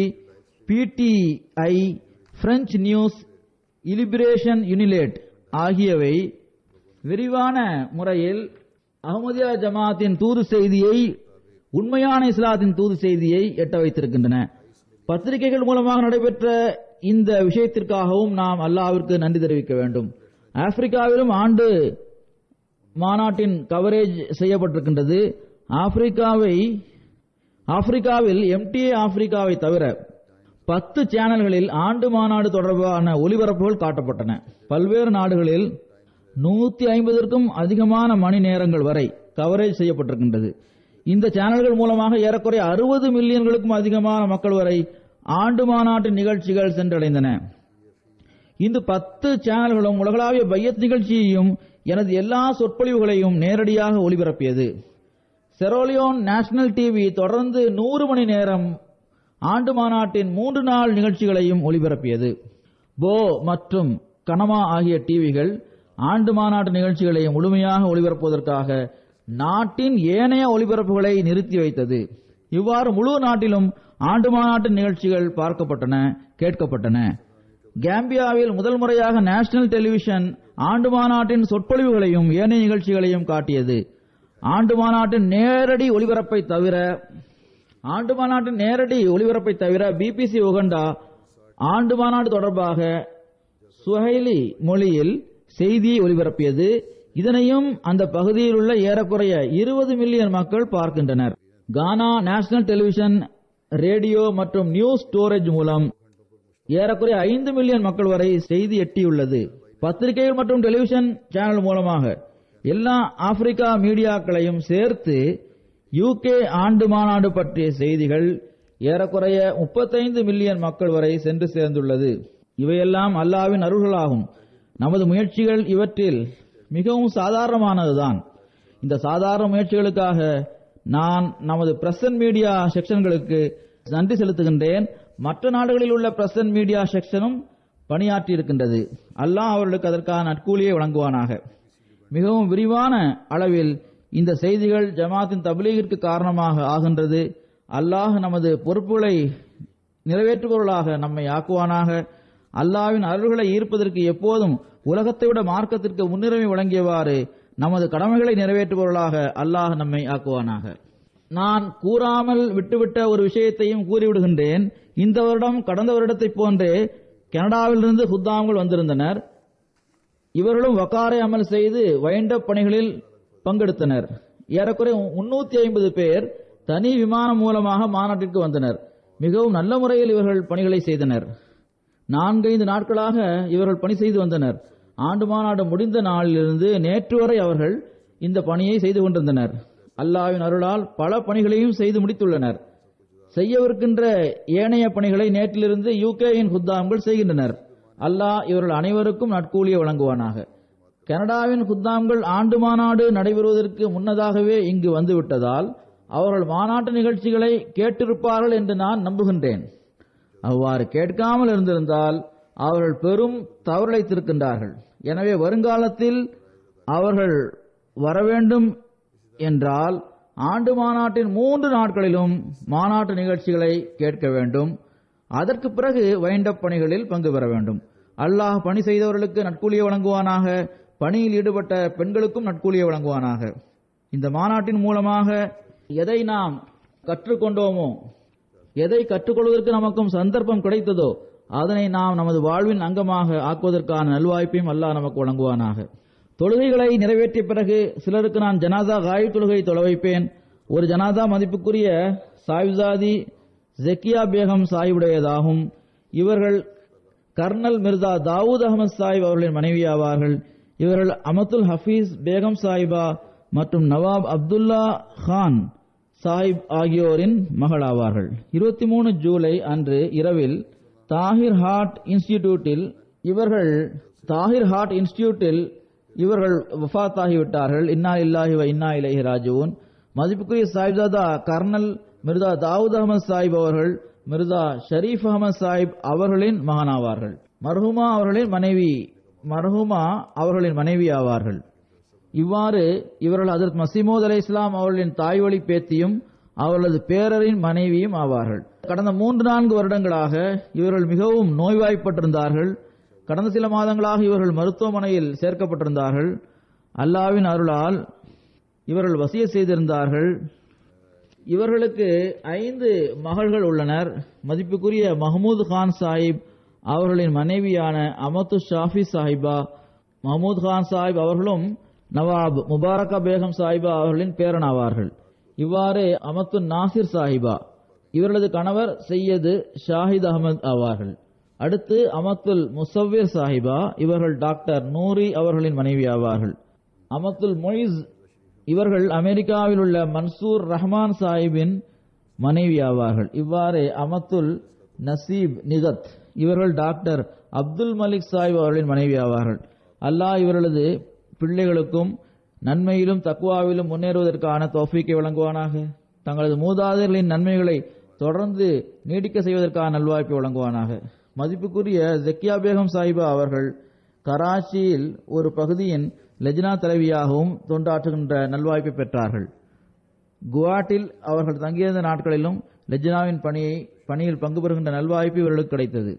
PTI French news Liberation யுனிலேட் ஆகியவை விரிவான முறையில் அகமதியா ஜமாத்தின் தூது செய்தியை உண்மையான இஸ்லாத்தின் தூது செய்தியை எட்ட வைத்திருக்கின்றன பத்திரிகைகள் மூலமாக நடைபெற்ற இந்த விஷயத்திற்காகவும் நாம் அல்லாவிற்கு நன்றி தெரிவிக்க வேண்டும் ஆப்பிரிக்காவிலும் ஆண்டு மாநாட்டின் கவரேஜ் செய்யப்பட்டிருக்கின்றது ஆப்பிரிக்காவை ஆப்பிரிக்காவில் எம்டிஏ ஆப்பிரிக்காவை தவிர பத்து சேனல்களில் ஆண்டு மாநாடு தொடர்பான ஒலிபரப்புகள் காட்டப்பட்டன பல்வேறு நாடுகளில் நூத்தி ஐம்பதற்கும் அதிகமான மணி நேரங்கள் வரை கவரேஜ் செய்யப்பட்டிருக்கின்றது இந்த சேனல்கள் மூலமாக ஏறக்குறைய அறுபது மில்லியன்களுக்கும் அதிகமான மக்கள் வரை ஆண்டு மாநாட்டு நிகழ்ச்சிகள் சென்றடைந்தன இந்த பத்து சேனல்களும் உலகளாவிய பையத் நிகழ்ச்சியையும் எனது எல்லா சொற்பொழிவுகளையும் நேரடியாக ஒளிபரப்பியது செரோலியோன் நேஷனல் டிவி தொடர்ந்து நூறு மணி நேரம் ஆண்டு மாநாட்டின் மூன்று நாள் நிகழ்ச்சிகளையும் ஒளிபரப்பியது போ மற்றும் கனமா ஆகிய டிவிகள் ஆண்டு மாநாட்டு நிகழ்ச்சிகளை முழுமையாக ஒளிபரப்புவதற்காக நாட்டின் ஏனைய ஒளிபரப்புகளை நிறுத்தி வைத்தது இவ்வாறு முழு நாட்டிலும் ஆண்டு மாநாட்டு நிகழ்ச்சிகள் பார்க்கப்பட்டன கேட்கப்பட்டன கேம்பியாவில் முதல் முறையாக நேஷனல் டெலிவிஷன் ஆண்டு மாநாட்டின் சொற்பொழிவுகளையும் ஏனைய நிகழ்ச்சிகளையும் காட்டியது ஆண்டு மாநாட்டின் நேரடி ஒளிபரப்பை தவிர ஆண்டு மாநாட்டின் நேரடி ஒளிபரப்பை தவிர பிபிசி உகண்டா ஆண்டு மாநாடு தொடர்பாக சுஹைலி மொழியில் செய்தியை ஒளிபரப்பியது இதனையும் அந்த பகுதியில் உள்ள ஏறக்குறைய இருபது மில்லியன் மக்கள் பார்க்கின்றனர் கானா நேஷனல் டெலிவிஷன் ரேடியோ மற்றும் நியூஸ் ஸ்டோரேஜ் மூலம் ஏறக்குறைய ஐந்து மில்லியன் மக்கள் வரை செய்தி எட்டியுள்ளது பத்திரிகைகள் மற்றும் டெலிவிஷன் சேனல் மூலமாக எல்லா ஆப்பிரிக்கா மீடியாக்களையும் சேர்த்து யூகே ஆண்டு மாநாடு பற்றிய செய்திகள் ஏறக்குறைய 35 மில்லியன் மக்கள் வரை சென்று சேர்ந்துள்ளது இவையெல்லாம் அல்லாவின் அருள்களாகும் நமது முயற்சிகள் இவற்றில் மிகவும் சாதாரணமானதுதான் இந்த சாதாரண முயற்சிகளுக்காக நான் நமது பிரசன்ட் மீடியா செக்ஷன்களுக்கு நன்றி செலுத்துகின்றேன் மற்ற நாடுகளில் உள்ள பிரசன்ட் மீடியா செக்ஷனும் பணியாற்றி இருக்கின்றது அல்லாஹ் அவர்களுக்கு அதற்கான நட்கூலியை வழங்குவானாக மிகவும் விரிவான அளவில் இந்த செய்திகள் ஜமாத்தின் தபிலீகிற்கு காரணமாக ஆகின்றது அல்லாஹ் நமது பொறுப்புகளை நிறைவேற்றுபவர்களாக நம்மை ஆக்குவானாக அல்லாவின் அருள்களை ஈர்ப்பதற்கு எப்போதும் உலகத்தை விட மார்க்கத்திற்கு முன்னுரிமை வழங்கியவாறு நமது கடமைகளை நிறைவேற்றுபவர்களாக அல்லாஹ் நம்மை ஆக்குவானாக நான் கூறாமல் விட்டுவிட்ட ஒரு விஷயத்தையும் கூறிவிடுகின்றேன் இந்த வருடம் கடந்த வருடத்தைப் போன்றே கனடாவிலிருந்து ஹுத்தாம்கள் வந்திருந்தனர் இவர்களும் வக்காரை அமல் செய்து வைண்டப் பணிகளில் பங்கெடுத்தனர் ஏறக்குறைய முன்னூத்தி ஐம்பது பேர் தனி விமானம் மூலமாக மாநாட்டிற்கு வந்தனர் மிகவும் நல்ல முறையில் இவர்கள் பணிகளை செய்தனர் நான்கைந்து நாட்களாக இவர்கள் பணி செய்து வந்தனர் ஆண்டு மாநாடு முடிந்த நாளிலிருந்து நேற்று வரை அவர்கள் இந்த பணியை செய்து கொண்டிருந்தனர் அல்லாவின் அருளால் பல பணிகளையும் செய்து முடித்துள்ளனர் செய்யவிருக்கின்ற ஏனைய பணிகளை நேற்றிலிருந்து யூகேயின் குத்தாம்கள் செய்கின்றனர் அல்லாஹ் இவர்கள் அனைவருக்கும் நட்கூலியை வழங்குவானாக கனடாவின் குத்தாம்கள் ஆண்டு மாநாடு நடைபெறுவதற்கு முன்னதாகவே இங்கு வந்துவிட்டதால் அவர்கள் மாநாட்டு நிகழ்ச்சிகளை கேட்டிருப்பார்கள் என்று நான் நம்புகின்றேன் அவ்வாறு கேட்காமல் இருந்திருந்தால் அவர்கள் பெரும் தவறிழைத்திருக்கின்றார்கள் எனவே வருங்காலத்தில் அவர்கள் வரவேண்டும் என்றால் ஆண்டு மாநாட்டின் மூன்று நாட்களிலும் மாநாட்டு நிகழ்ச்சிகளை கேட்க வேண்டும் அதற்கு பிறகு வைண்டப் பணிகளில் பங்கு பெற வேண்டும் அல்லாஹ் பணி செய்தவர்களுக்கு நட்கூலியை வழங்குவானாக பணியில் ஈடுபட்ட பெண்களுக்கும் நட்கூலியை வழங்குவானாக இந்த மாநாட்டின் மூலமாக எதை நாம் கற்றுக்கொண்டோமோ எதை கற்றுக்கொள்வதற்கு நமக்கும் சந்தர்ப்பம் கிடைத்ததோ அதனை நாம் நமது வாழ்வின் அங்கமாக ஆக்குவதற்கான நல்வாய்ப்பையும் அல்லாஹ் நமக்கு வழங்குவானாக தொழுகைகளை நிறைவேற்றிய பிறகு சிலருக்கு நான் ஜனாதா காய் தொழுகை தொழ வைப்பேன் ஒரு ஜனாதா மதிப்புக்குரிய சாய்சாதி ஜெக்கியா பேகம் சாஹிபுடையதாகும் இவர்கள் கர்னல் மிர்சா தாவூத் அகமது சாஹிப் அவர்களின் மனைவி ஆவார்கள் இவர்கள் அமத்துல் ஹபீஸ் பேகம் சாஹிபா மற்றும் நவாப் அப்துல்லா கான் சாஹிப் ஆகியோரின் மகள் ஆவார்கள் இருபத்தி மூணு ஜூலை அன்று இரவில் தாஹிர் ஹார்ட் இன்ஸ்டிடியூட்டில் இவர்கள் தாஹிர் ஹார்ட் இன்ஸ்டிடியூட்டில் இவர்கள் வஃத் ஆகிவிட்டார்கள் இன்னா இல்லாஹி வ இன்னா இலைஹி ராஜுவன் மதிப்புக்குரிய சாஹிப்ஜாதா கர்னல் மிர்தா தாவூத் அகமது சாஹிப் அவர்கள் மிர்தா ஷரீஃப் அகமது சாஹிப் அவர்களின் மகனாவார்கள் மர்ஹூமா அவர்களின் மனைவி மர்ஹூமா அவர்களின் மனைவி ஆவார்கள் இவ்வாறு இவர்கள் ஹதரத் மசீமோத் அலை இஸ்லாம் அவர்களின் தாய்வழி பேத்தியும் அவர்களது பேரரின் மனைவியும் ஆவார்கள் கடந்த மூன்று நான்கு வருடங்களாக இவர்கள் மிகவும் நோய்வாய்ப்பட்டிருந்தார்கள் கடந்த சில மாதங்களாக இவர்கள் மருத்துவமனையில் சேர்க்கப்பட்டிருந்தார்கள் அல்லாவின் அருளால் இவர்கள் வசிய செய்திருந்தார்கள் இவர்களுக்கு ஐந்து மகள்கள் உள்ளனர் மதிப்புக்குரிய மஹமூத் கான் சாஹிப் அவர்களின் மனைவியான அமத்து ஷாஃபி சாஹிபா மஹமூத் கான் சாஹிப் அவர்களும் நவாப் முபாரக்கா பேகம் சாஹிபா அவர்களின் பேரனாவார்கள் இவ்வாறு அமத்து நாசிர் சாஹிபா இவர்களது கணவர் செய்யது ஷாஹித் அகமது ஆவார்கள் அடுத்து அமத்துல் முசவ்விர் சாஹிபா இவர்கள் டாக்டர் நூரி அவர்களின் மனைவி ஆவார்கள் அமத்துல் மொய்ஸ் இவர்கள் அமெரிக்காவில் உள்ள மன்சூர் ரஹ்மான் சாஹிபின் மனைவி ஆவார்கள் இவ்வாறு அமத்துல் நசீப் நிகத் இவர்கள் டாக்டர் அப்துல் மலிக் சாஹிப் அவர்களின் மனைவி ஆவார்கள் அல்லாஹ் இவர்களது பிள்ளைகளுக்கும் நன்மையிலும் தக்குவாவிலும் முன்னேறுவதற்கான தோஃபிக்கை வழங்குவானாக தங்களது மூதாதையர்களின் நன்மைகளை தொடர்ந்து நீடிக்க செய்வதற்கான நல்வாய்ப்பை வழங்குவானாக மதிப்புக்குரிய ஜக்கியா பேகம் சாஹிபா அவர்கள் கராச்சியில் ஒரு பகுதியின் லெஜ்னா தலைவியாகவும் தொண்டாற்றுகின்ற நல்வாய்ப்பை பெற்றார்கள் குவாட்டில் அவர்கள் தங்கியிருந்த நாட்களிலும் லெஜ்னாவின் பணியை பணியில் பங்கு பெறுகின்ற நல்வாய்ப்பு இவர்களுக்கு கிடைத்தது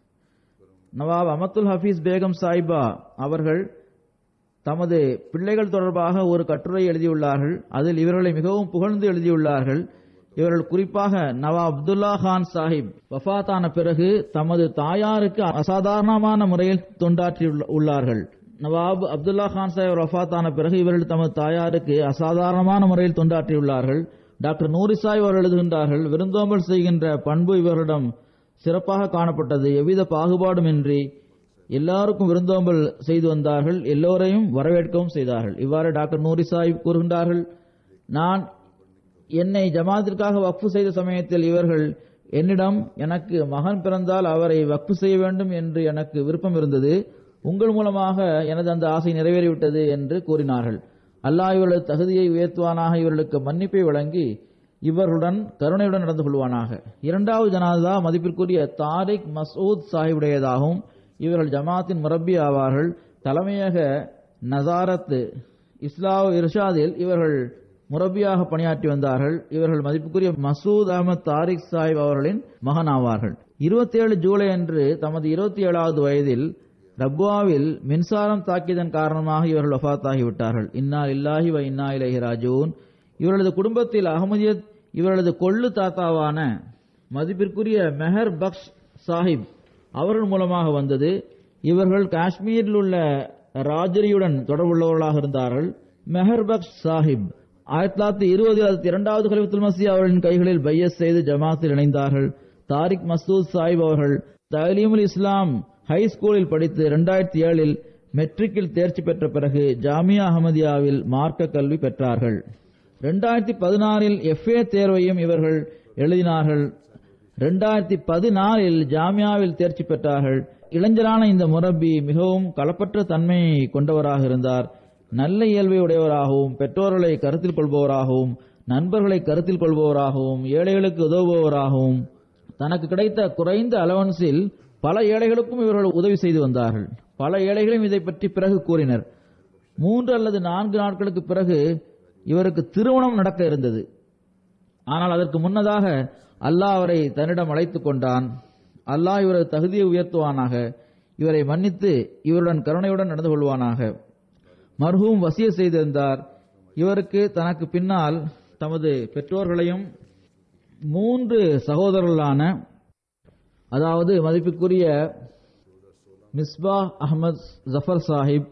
நவாப் அமத்துல் ஹபீஸ் பேகம் சாஹிபா அவர்கள் தமது பிள்ளைகள் தொடர்பாக ஒரு கட்டுரை எழுதியுள்ளார்கள் அதில் இவர்களை மிகவும் புகழ்ந்து எழுதியுள்ளார்கள் இவர்கள் குறிப்பாக நவாப் அப்துல்லா கான் சாஹிப் வஃபாத்தான பிறகு தமது தாயாருக்கு அசாதாரணமான முறையில் தொண்டாற்றி உள்ளார்கள் நவாப் அப்துல்லா கான் சாஹிப் வஃபாத்தான பிறகு இவர்கள் தமது தாயாருக்கு அசாதாரணமான முறையில் தொண்டாற்றியுள்ளார்கள் டாக்டர் நூரி சாஹிப் அவர்கள் எழுதுகின்றார்கள் விருந்தோம்பல் செய்கின்ற பண்பு இவர்களிடம் சிறப்பாக காணப்பட்டது எவ்வித பாகுபாடுமின்றி எல்லாருக்கும் விருந்தோம்பல் செய்து வந்தார்கள் எல்லோரையும் வரவேற்கவும் செய்தார்கள் இவ்வாறு டாக்டர் நூரி சாஹிப் கூறுகின்றார்கள் நான் என்னை ஜமாத்திற்காக வக்ஃபு செய்த சமயத்தில் இவர்கள் என்னிடம் எனக்கு மகன் பிறந்தால் அவரை வக்ஃபு செய்ய வேண்டும் என்று எனக்கு விருப்பம் இருந்தது உங்கள் மூலமாக எனது அந்த ஆசை நிறைவேறிவிட்டது என்று கூறினார்கள் அல்லாஹ் இவர்களது தகுதியை உயர்த்துவானாக இவர்களுக்கு மன்னிப்பை வழங்கி இவர்களுடன் கருணையுடன் நடந்து கொள்வானாக இரண்டாவது ஜனாதா மதிப்பிற்குரிய தாரிக் மசூத் சாஹிபுடையதாகவும் இவர்கள் ஜமாத்தின் முரப்பி ஆவார்கள் தலைமையக நசாரத் இஸ்லாவ் இர்ஷாதில் இவர்கள் முரப்பியாக பணியாற்றி வந்தார்கள் இவர்கள் மதிப்புக்குரிய மசூத் அகமது தாரிக் சாஹிப் அவர்களின் மகன் ஆவார்கள் இருபத்தேழு ஜூலை அன்று தமது இருபத்தி ஏழாவது வயதில் ரப்வாவில் மின்சாரம் தாக்கியதன் காரணமாக இவர்கள் வஃத்தாகிவிட்டார்கள் இன்னா இல்லாஹி வ இன்னா இலஹி ராஜூன் இவர்களது குடும்பத்தில் அகமதியத் இவர்களது கொள்ளு தாத்தாவான மதிப்பிற்குரிய மெஹர் பக்ஷ் சாஹிப் அவர்கள் மூலமாக வந்தது இவர்கள் காஷ்மீரில் உள்ள ராஜரியுடன் தொடர்புள்ளவர்களாக இருந்தார்கள் மெஹர் பக்ஷ் சாஹிப் ஆயிரத்தி தொள்ளாயிரத்தி இருபது இரண்டாவது கலிபத்துல் மசி அவர்களின் கைகளில் பையஸ் செய்து ஜமாத்தில் இணைந்தார்கள் தாரிக் மசூத் சாஹிப் அவர்கள் தலீமுல் இஸ்லாம் ஹை ஸ்கூலில் படித்து இரண்டாயிரத்தி ஏழில் மெட்ரிக்கில் தேர்ச்சி பெற்ற பிறகு ஜாமியா அகமதியாவில் மார்க்க கல்வி பெற்றார்கள் இரண்டாயிரத்தி பதினாறில் எஃப்ஏ தேர்வையும் இவர்கள் எழுதினார்கள் இரண்டாயிரத்தி பதினாலில் ஜாமியாவில் தேர்ச்சி பெற்றார்கள் இளைஞரான இந்த முரப்பி மிகவும் களப்பற்ற தன்மையை கொண்டவராக இருந்தார் நல்ல இயல்பை உடையவராகவும் பெற்றோர்களை கருத்தில் கொள்பவராகவும் நண்பர்களை கருத்தில் கொள்பவராகவும் ஏழைகளுக்கு உதவுபவராகவும் தனக்கு கிடைத்த குறைந்த அலவன்ஸில் பல ஏழைகளுக்கும் இவர்கள் உதவி செய்து வந்தார்கள் பல ஏழைகளும் இதை பற்றி பிறகு கூறினர் மூன்று அல்லது நான்கு நாட்களுக்கு பிறகு இவருக்கு திருமணம் நடக்க இருந்தது ஆனால் அதற்கு முன்னதாக அல்லாஹ் அவரை தன்னிடம் அழைத்துக் கொண்டான் அல்லாஹ் இவரது தகுதியை உயர்த்துவானாக இவரை மன்னித்து இவருடன் கருணையுடன் நடந்து கொள்வானாக மர்ஹூம் வசிய செய்திருந்தார் இவருக்கு தனக்கு பின்னால் தமது பெற்றோர்களையும் மூன்று சகோதரர்களான அதாவது மதிப்புக்குரிய மிஸ்பா அகமது ஜஃபர் சாஹிப்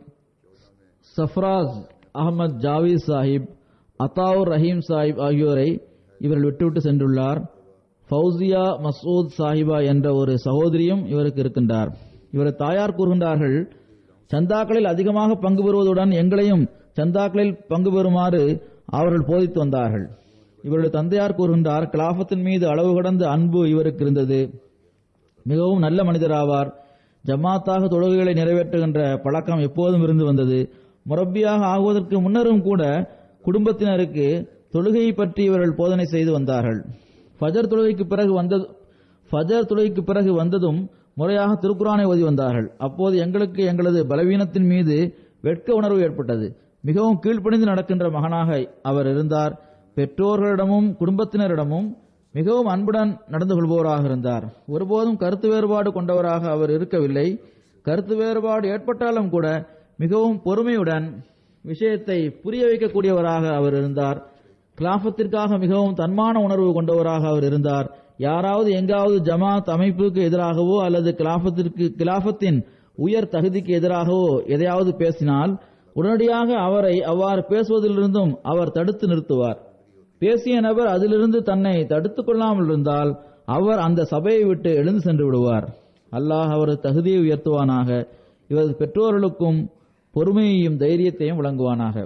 சஃப்ராஸ் அகமது ஜாவீத் சாஹிப் அத்தாவுர் ரஹீம் சாஹிப் ஆகியோரை இவர்கள் விட்டுவிட்டு சென்றுள்ளார் ஃபௌசியா மசூத் சாஹிபா என்ற ஒரு சகோதரியும் இவருக்கு இருக்கின்றார் இவர் தாயார் கூறுகின்றார்கள் சந்தாக்களில் அதிகமாக பங்கு பெறுவதுடன் எங்களையும் சந்தாக்களில் பங்கு பெறுமாறு அவர்கள் போதித்து வந்தார்கள் இவருடைய தந்தையார் கூறுகின்றார் கிலாபத்தின் மீது அளவு கடந்த அன்பு இவருக்கு இருந்தது மிகவும் நல்ல மனிதராவார் ஜமாத்தாக தொழுகைகளை நிறைவேற்றுகின்ற பழக்கம் எப்போதும் இருந்து வந்தது முரப்பியாக ஆகுவதற்கு முன்னரும் கூட குடும்பத்தினருக்கு தொழுகையை பற்றி இவர்கள் போதனை செய்து வந்தார்கள் ஃபஜர் தொழுகைக்கு பிறகு வந்தது ஃபஜர் தொழுகைக்கு பிறகு வந்ததும் முறையாக திருக்குரானை ஓதி வந்தார்கள் அப்போது எங்களுக்கு எங்களது பலவீனத்தின் மீது வெட்க உணர்வு ஏற்பட்டது மிகவும் கீழ்ப்பணிந்து நடக்கின்ற மகனாக அவர் இருந்தார் பெற்றோர்களிடமும் குடும்பத்தினரிடமும் மிகவும் அன்புடன் நடந்து கொள்பவராக இருந்தார் ஒருபோதும் கருத்து வேறுபாடு கொண்டவராக அவர் இருக்கவில்லை கருத்து வேறுபாடு ஏற்பட்டாலும் கூட மிகவும் பொறுமையுடன் விஷயத்தை புரிய வைக்கக்கூடியவராக அவர் இருந்தார் கிலாபத்திற்காக மிகவும் தன்மான உணர்வு கொண்டவராக அவர் இருந்தார் யாராவது எங்காவது ஜமாத் அமைப்புக்கு எதிராகவோ அல்லது கிலாபத்திற்கு கிலாபத்தின் உயர் தகுதிக்கு எதிராகவோ எதையாவது பேசினால் உடனடியாக அவரை அவ்வாறு பேசுவதிலிருந்தும் அவர் தடுத்து நிறுத்துவார் பேசிய நபர் அதிலிருந்து தன்னை தடுத்துக் கொள்ளாமல் இருந்தால் அவர் அந்த சபையை விட்டு எழுந்து சென்று விடுவார் அல்லாஹ் அவரது தகுதியை உயர்த்துவானாக இவரது பெற்றோர்களுக்கும் பொறுமையையும் தைரியத்தையும் வழங்குவானாக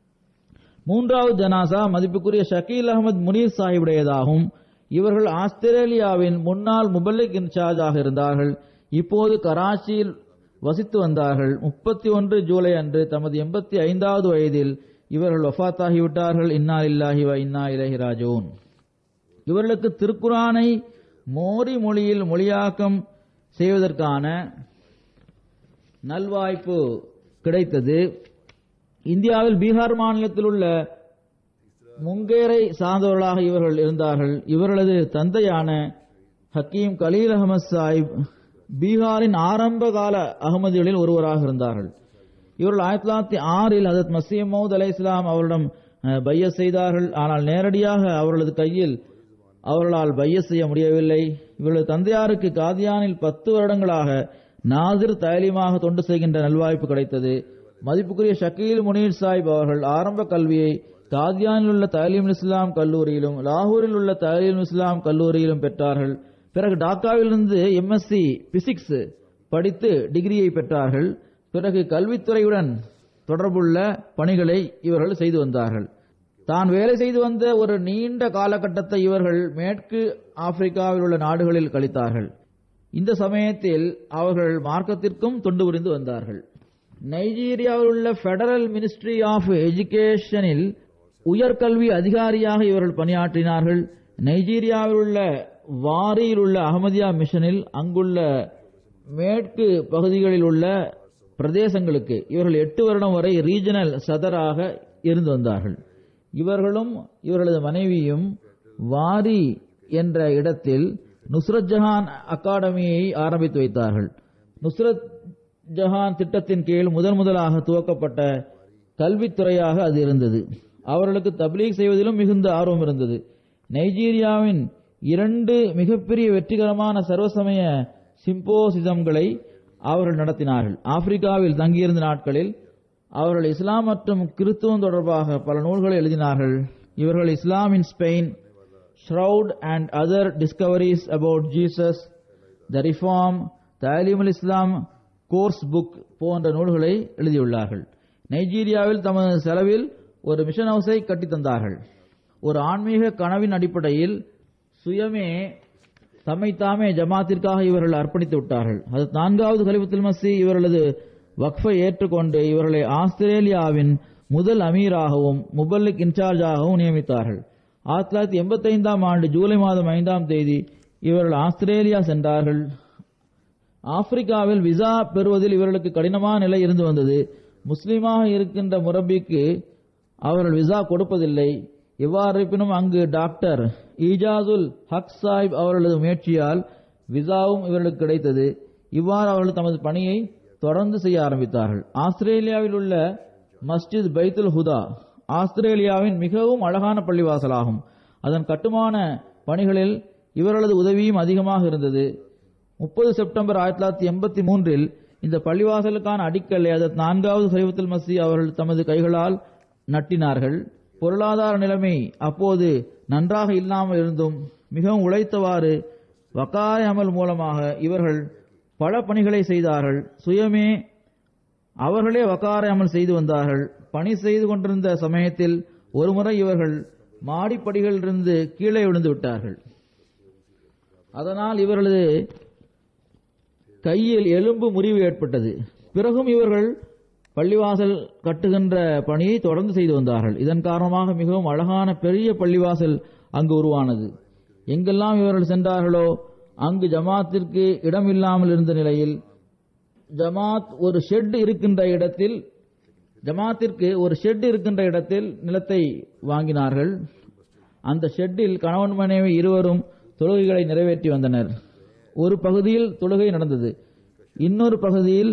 மூன்றாவது ஜனாசா மதிப்புக்குரிய ஷக்கீல் அகமது முனீர் சாஹிபுடையதாகும் இவர்கள் ஆஸ்திரேலியாவின் முன்னாள் முபல்லிக் இன்சார்ஜாக இருந்தார்கள் இப்போது கராச்சியில் வசித்து வந்தார்கள் முப்பத்தி ஒன்று ஜூலை அன்று தமது எண்பத்தி ஐந்தாவது வயதில் இவர்கள் வஃத்தாகிவிட்டார்கள் இன்னா இல்லாஹி வ இன்னா இலஹி ராஜூன் இவர்களுக்கு திருக்குரானை மோரி மொழியில் மொழியாக்கம் செய்வதற்கான நல்வாய்ப்பு கிடைத்தது இந்தியாவில் பீகார் மாநிலத்தில் உள்ள முங்கேரை சார்ந்தவர்களாக இவர்கள் இருந்தார்கள் இவர்களது தந்தையான ஹக்கீம் கலீல் அகமது சாஹிப் பீகாரின் ஆரம்ப கால அகமதிகளில் ஒருவராக இருந்தார்கள் இவர்கள் ஆயிரத்தி தொள்ளாயிரத்தி ஆறில் ஹசரத் மசீம் மவுத் அலை இஸ்லாம் அவரிடம் பைய செய்தார்கள் ஆனால் நேரடியாக அவர்களது கையில் அவர்களால் பைய செய்ய முடியவில்லை இவர்களது தந்தையாருக்கு காதியானில் பத்து வருடங்களாக நாசிர் தயலீமாக தொண்டு செய்கின்ற நல்வாய்ப்பு கிடைத்தது மதிப்புக்குரிய ஷக்கீல் முனீர் சாஹிப் அவர்கள் ஆரம்ப கல்வியை காதியானில் உள்ள தயலீம் இஸ்லாம் கல்லூரியிலும் லாகூரில் உள்ள தயலீம் இஸ்லாம் கல்லூரியிலும் பெற்றார்கள் பிறகு டாக்காவிலிருந்து எம்எஸ்சி பிசிக்ஸ் படித்து டிகிரியை பெற்றார்கள் பிறகு கல்வித்துறையுடன் தொடர்புள்ள பணிகளை இவர்கள் செய்து வந்தார்கள் தான் வேலை செய்து வந்த ஒரு நீண்ட காலகட்டத்தை இவர்கள் மேற்கு ஆப்பிரிக்காவில் உள்ள நாடுகளில் கழித்தார்கள் இந்த சமயத்தில் அவர்கள் மார்க்கத்திற்கும் தொண்டு புரிந்து வந்தார்கள் நைஜீரியாவில் உள்ள பெடரல் மினிஸ்ட்ரி ஆஃப் எஜுகேஷனில் உயர்கல்வி அதிகாரியாக இவர்கள் பணியாற்றினார்கள் நைஜீரியாவில் உள்ள வாரியில் உள்ள அகமதியா மிஷனில் அங்குள்ள மேற்கு பகுதிகளில் உள்ள பிரதேசங்களுக்கு இவர்கள் எட்டு வருடம் வரை ரீஜனல் சதராக இருந்து வந்தார்கள் இவர்களும் இவர்களது மனைவியும் வாரி என்ற இடத்தில் நுஸ்ரத் ஜஹான் அகாடமியை ஆரம்பித்து வைத்தார்கள் நுஸ்ரத் ஜஹான் திட்டத்தின் கீழ் முதன் முதலாக துவக்கப்பட்ட கல்வித்துறையாக அது இருந்தது அவர்களுக்கு தப்லீக் செய்வதிலும் மிகுந்த ஆர்வம் இருந்தது நைஜீரியாவின் இரண்டு மிகப்பெரிய வெற்றிகரமான சர்வசமய சிம்போசிசம்களை அவர்கள் நடத்தினார்கள் ஆப்பிரிக்காவில் தங்கியிருந்த நாட்களில் அவர்கள் இஸ்லாம் மற்றும் கிறிஸ்துவம் தொடர்பாக பல நூல்களை எழுதினார்கள் இவர்கள் Islam in Spain shroud and other discoveries about Jesus the reform Talimul Islam course book போன்ற நூல்களை எழுதியுள்ளார்கள் நைஜீரியாவில் தமது செலவில் ஒரு மிஷன் ஹவுஸை கட்டித் தந்தார்கள் ஒரு ஆன்மீக கனவின் அடிப்படையில் சுயமே தம்மை தாமே ஜமாத்திற்காக இவர்கள் அர்ப்பணித்து விட்டார்கள் அது நான்காவது கலிபத்துல் மசி இவர்களது வக்ஃபை ஏற்றுக்கொண்டு இவர்களை ஆஸ்திரேலியாவின் முதல் அமீராகவும் முபல்லிக் இன்சார்ஜாகவும் நியமித்தார்கள் ஆயிரத்தி தொள்ளாயிரத்தி எண்பத்தி ஐந்தாம் ஆண்டு ஜூலை மாதம் ஐந்தாம் தேதி இவர்கள் ஆஸ்திரேலியா சென்றார்கள் ஆப்பிரிக்காவில் விசா பெறுவதில் இவர்களுக்கு கடினமான நிலை இருந்து வந்தது முஸ்லீமாக இருக்கின்ற முரபிக்கு அவர்கள் விசா கொடுப்பதில்லை எவ்வாறு இருப்பினும் அங்கு டாக்டர் ஈஜாதுல் ஹக் சாஹிப் அவர்களது முயற்சியால் விசாவும் இவர்களுக்கு கிடைத்தது இவ்வாறு அவர்கள் தமது பணியை தொடர்ந்து செய்ய ஆரம்பித்தார்கள் ஆஸ்திரேலியாவில் உள்ள மஸ்ஜித் பைத்துல் ஹுதா ஆஸ்திரேலியாவின் மிகவும் அழகான பள்ளிவாசலாகும் அதன் கட்டுமான பணிகளில் இவர்களது உதவியும் அதிகமாக இருந்தது முப்பது செப்டம்பர் ஆயிரத்தி தொள்ளாயிரத்தி எண்பத்தி மூன்றில் இந்த பள்ளிவாசலுக்கான அடிக்கல்லை அதற்கு நான்காவது சைவத்துல் மசி அவர்கள் தமது கைகளால் நட்டினார்கள் பொருளாதார நிலைமை அப்போது நன்றாக இல்லாமல் இருந்தும் மிகவும் உழைத்தவாறு வக்காய அமல் மூலமாக இவர்கள் பல பணிகளை செய்தார்கள் சுயமே அவர்களே வக்கார அமல் செய்து வந்தார்கள் பணி செய்து கொண்டிருந்த சமயத்தில் ஒருமுறை இவர்கள் மாடிப்படிகளிலிருந்து கீழே விழுந்து விட்டார்கள் அதனால் இவர்களது கையில் எலும்பு முறிவு ஏற்பட்டது பிறகும் இவர்கள் பள்ளிவாசல் கட்டுகின்ற பணியை தொடர்ந்து செய்து வந்தார்கள் இதன் காரணமாக மிகவும் அழகான பெரிய பள்ளிவாசல் அங்கு உருவானது எங்கெல்லாம் இவர்கள் சென்றார்களோ அங்கு ஜமாத்திற்கு இடமில்லாமல் இருந்த நிலையில் ஜமாத் ஒரு ஷெட் இருக்கின்ற இடத்தில் ஜமாத்திற்கு ஒரு ஷெட் இருக்கின்ற இடத்தில் நிலத்தை வாங்கினார்கள் அந்த ஷெட்டில் கணவன் மனைவி இருவரும் தொழுகைகளை நிறைவேற்றி வந்தனர் ஒரு பகுதியில் தொழுகை நடந்தது இன்னொரு பகுதியில்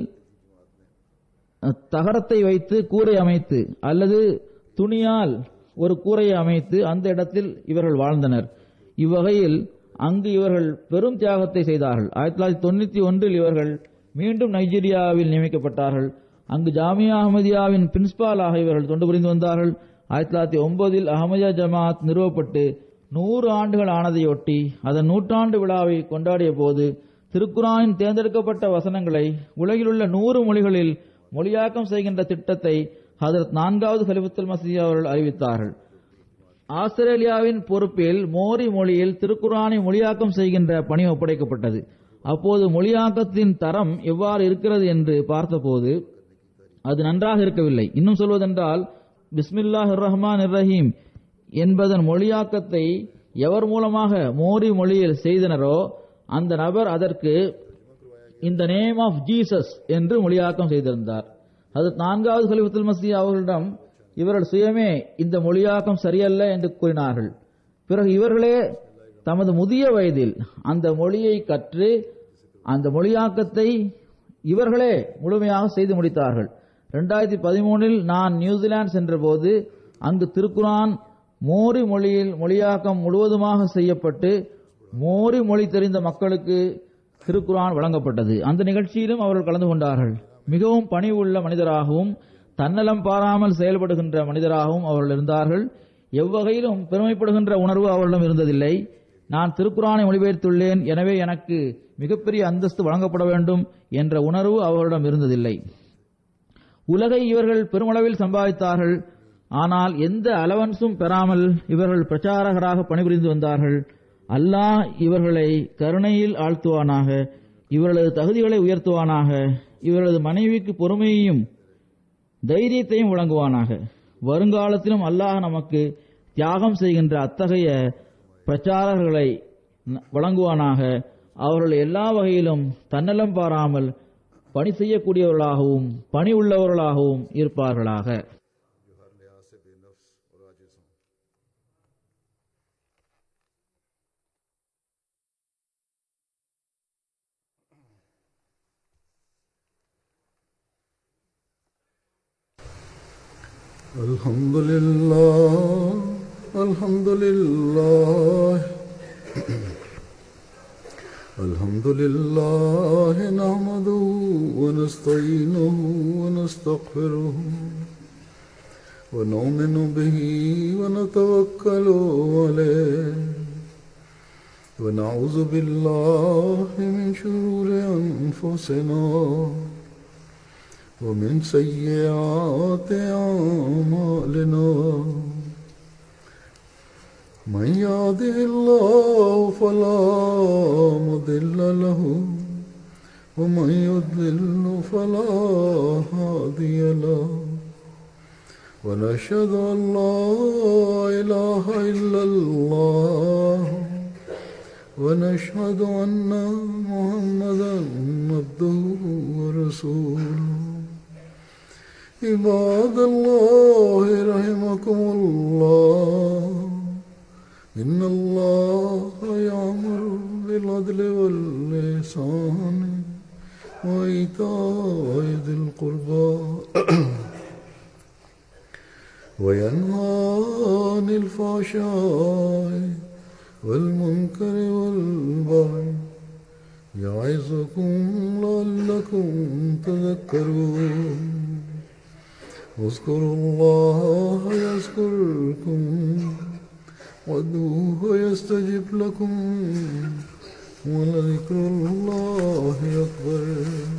தகரத்தை வைத்து கூரை அமைத்து அல்லது துணியால் ஒரு கூரையை அமைத்து அந்த இடத்தில் இவர்கள் வாழ்ந்தனர் இவ்வகையில் அங்கு இவர்கள் பெரும் தியாகத்தை செய்தார்கள் ஆயிரத்தி தொள்ளாயிரத்தி தொண்ணூத்தி ஒன்றில் இவர்கள் மீண்டும் நைஜீரியாவில் நியமிக்கப்பட்டார்கள் அங்கு ஜாமியா அஹமதியாவின் பிரின்சிபாலாக இவர்கள் தொண்டு புரிந்து வந்தார்கள் ஆயிரத்தி தொள்ளாயிரத்தி ஒன்பதில் அஹமதியா ஜமாத் நிறுவப்பட்டு நூறு ஆண்டுகள் ஆனதையொட்டி அதன் நூற்றாண்டு விழாவை கொண்டாடிய போது திருக்குரானின் தேர்ந்தெடுக்கப்பட்ட வசனங்களை உலகிலுள்ள நூறு மொழிகளில் மொழியாக்கம் செய்கின்ற திட்டத்தை ஹதரத் நான்காவது கலிபத்துல் மசீத் அவர்கள் அறிவித்தார்கள் ஆஸ்திரேலியாவின் பொறுப்பில் மோரி மொழியில் திருக்குரானை மொழியாக்கம் செய்கின்ற பணி ஒப்படைக்கப்பட்டது அப்போது மொழியாக்கத்தின் தரம் எவ்வாறு இருக்கிறது என்று பார்த்தபோது அது நன்றாக இருக்கவில்லை இன்னும் சொல்வதென்றால் பிஸ்மில்லாஹ் ரஹ்மான் ரஹீம் என்பதன் மொழியாக்கத்தை எவர் மூலமாக மோரி மொழியில் செய்தனரோ அந்த நபர் அதற்கு இந்த நேம் ஆஃப் ஜீசஸ் என்று மொழியாக்கம் செய்திருந்தார் அது நான்காவது கலிபத்துல் மசி அவர்களிடம் இவர்கள் சுயமே இந்த மொழியாக்கம் சரியல்ல என்று கூறினார்கள் பிறகு இவர்களே தமது முதிய வயதில் அந்த மொழியை கற்று அந்த மொழியாக்கத்தை இவர்களே முழுமையாக செய்து முடித்தார்கள் இரண்டாயிரத்தி பதிமூனில் நான் நியூசிலாந்து சென்றபோது அங்கு திருக்குரான் மோரி மொழியில் மொழியாக்கம் முழுவதுமாக செய்யப்பட்டு மோரி மொழி தெரிந்த மக்களுக்கு திருக்குரான் வழங்கப்பட்டது அந்த நிகழ்ச்சியிலும் அவர்கள் கலந்து கொண்டார்கள் மிகவும் பணிவுள்ள மனிதராகவும் தன்னலம் பாராமல் செயல்படுகின்ற மனிதராகவும் அவர்கள் இருந்தார்கள் எவ்வகையிலும் பெருமைப்படுகின்ற உணர்வு அவர்களிடம் இருந்ததில்லை நான் திருக்குறானை மொழிபெயர்த்துள்ளேன் எனவே எனக்கு மிகப்பெரிய அந்தஸ்து வழங்கப்பட வேண்டும் என்ற உணர்வு அவர்களிடம் இருந்ததில்லை உலகை இவர்கள் பெருமளவில் சம்பாதித்தார்கள் ஆனால் எந்த அலவன்ஸும் பெறாமல் இவர்கள் பிரச்சாரகராக பணிபுரிந்து வந்தார்கள் அல்லாஹ் இவர்களை கருணையில் ஆழ்த்துவானாக இவர்களது தகுதிகளை உயர்த்துவானாக இவர்களது மனைவிக்கு பொறுமையையும் தைரியத்தையும் வழங்குவானாக வருங்காலத்திலும் அல்லாஹ் நமக்கு தியாகம் செய்கின்ற அத்தகைய பிரச்சாரர்களை வழங்குவானாக அவர்கள் எல்லா வகையிலும் தன்னலம் பாராமல் பணி செய்யக்கூடியவர்களாகவும் பணி உள்ளவர்களாகவும் இருப்பார்களாக الحمد لله الحمد لله الحمد لله نحمده ونستعينه ونستغفره ونؤمن به ونتوكل عليه ونعوذ بالله من شرور أنفسنا ومن سيئات أعمالنا من يهده الله فلا مضل له ومن يضلل فلا هادي له ونشهد أن لا إله إلا الله ونشهد أن محمدا عبده ورسوله عباد الله رحمكم الله إن الله يأمر بالعدل واللسان وإيتاء ذي القربى وينهى عن الفحشاء والمنكر والبغي يعظكم لعلكم تذكرون اذكروا الله يذكركم وادعوه يستجب لكم ولذكر الله أكبر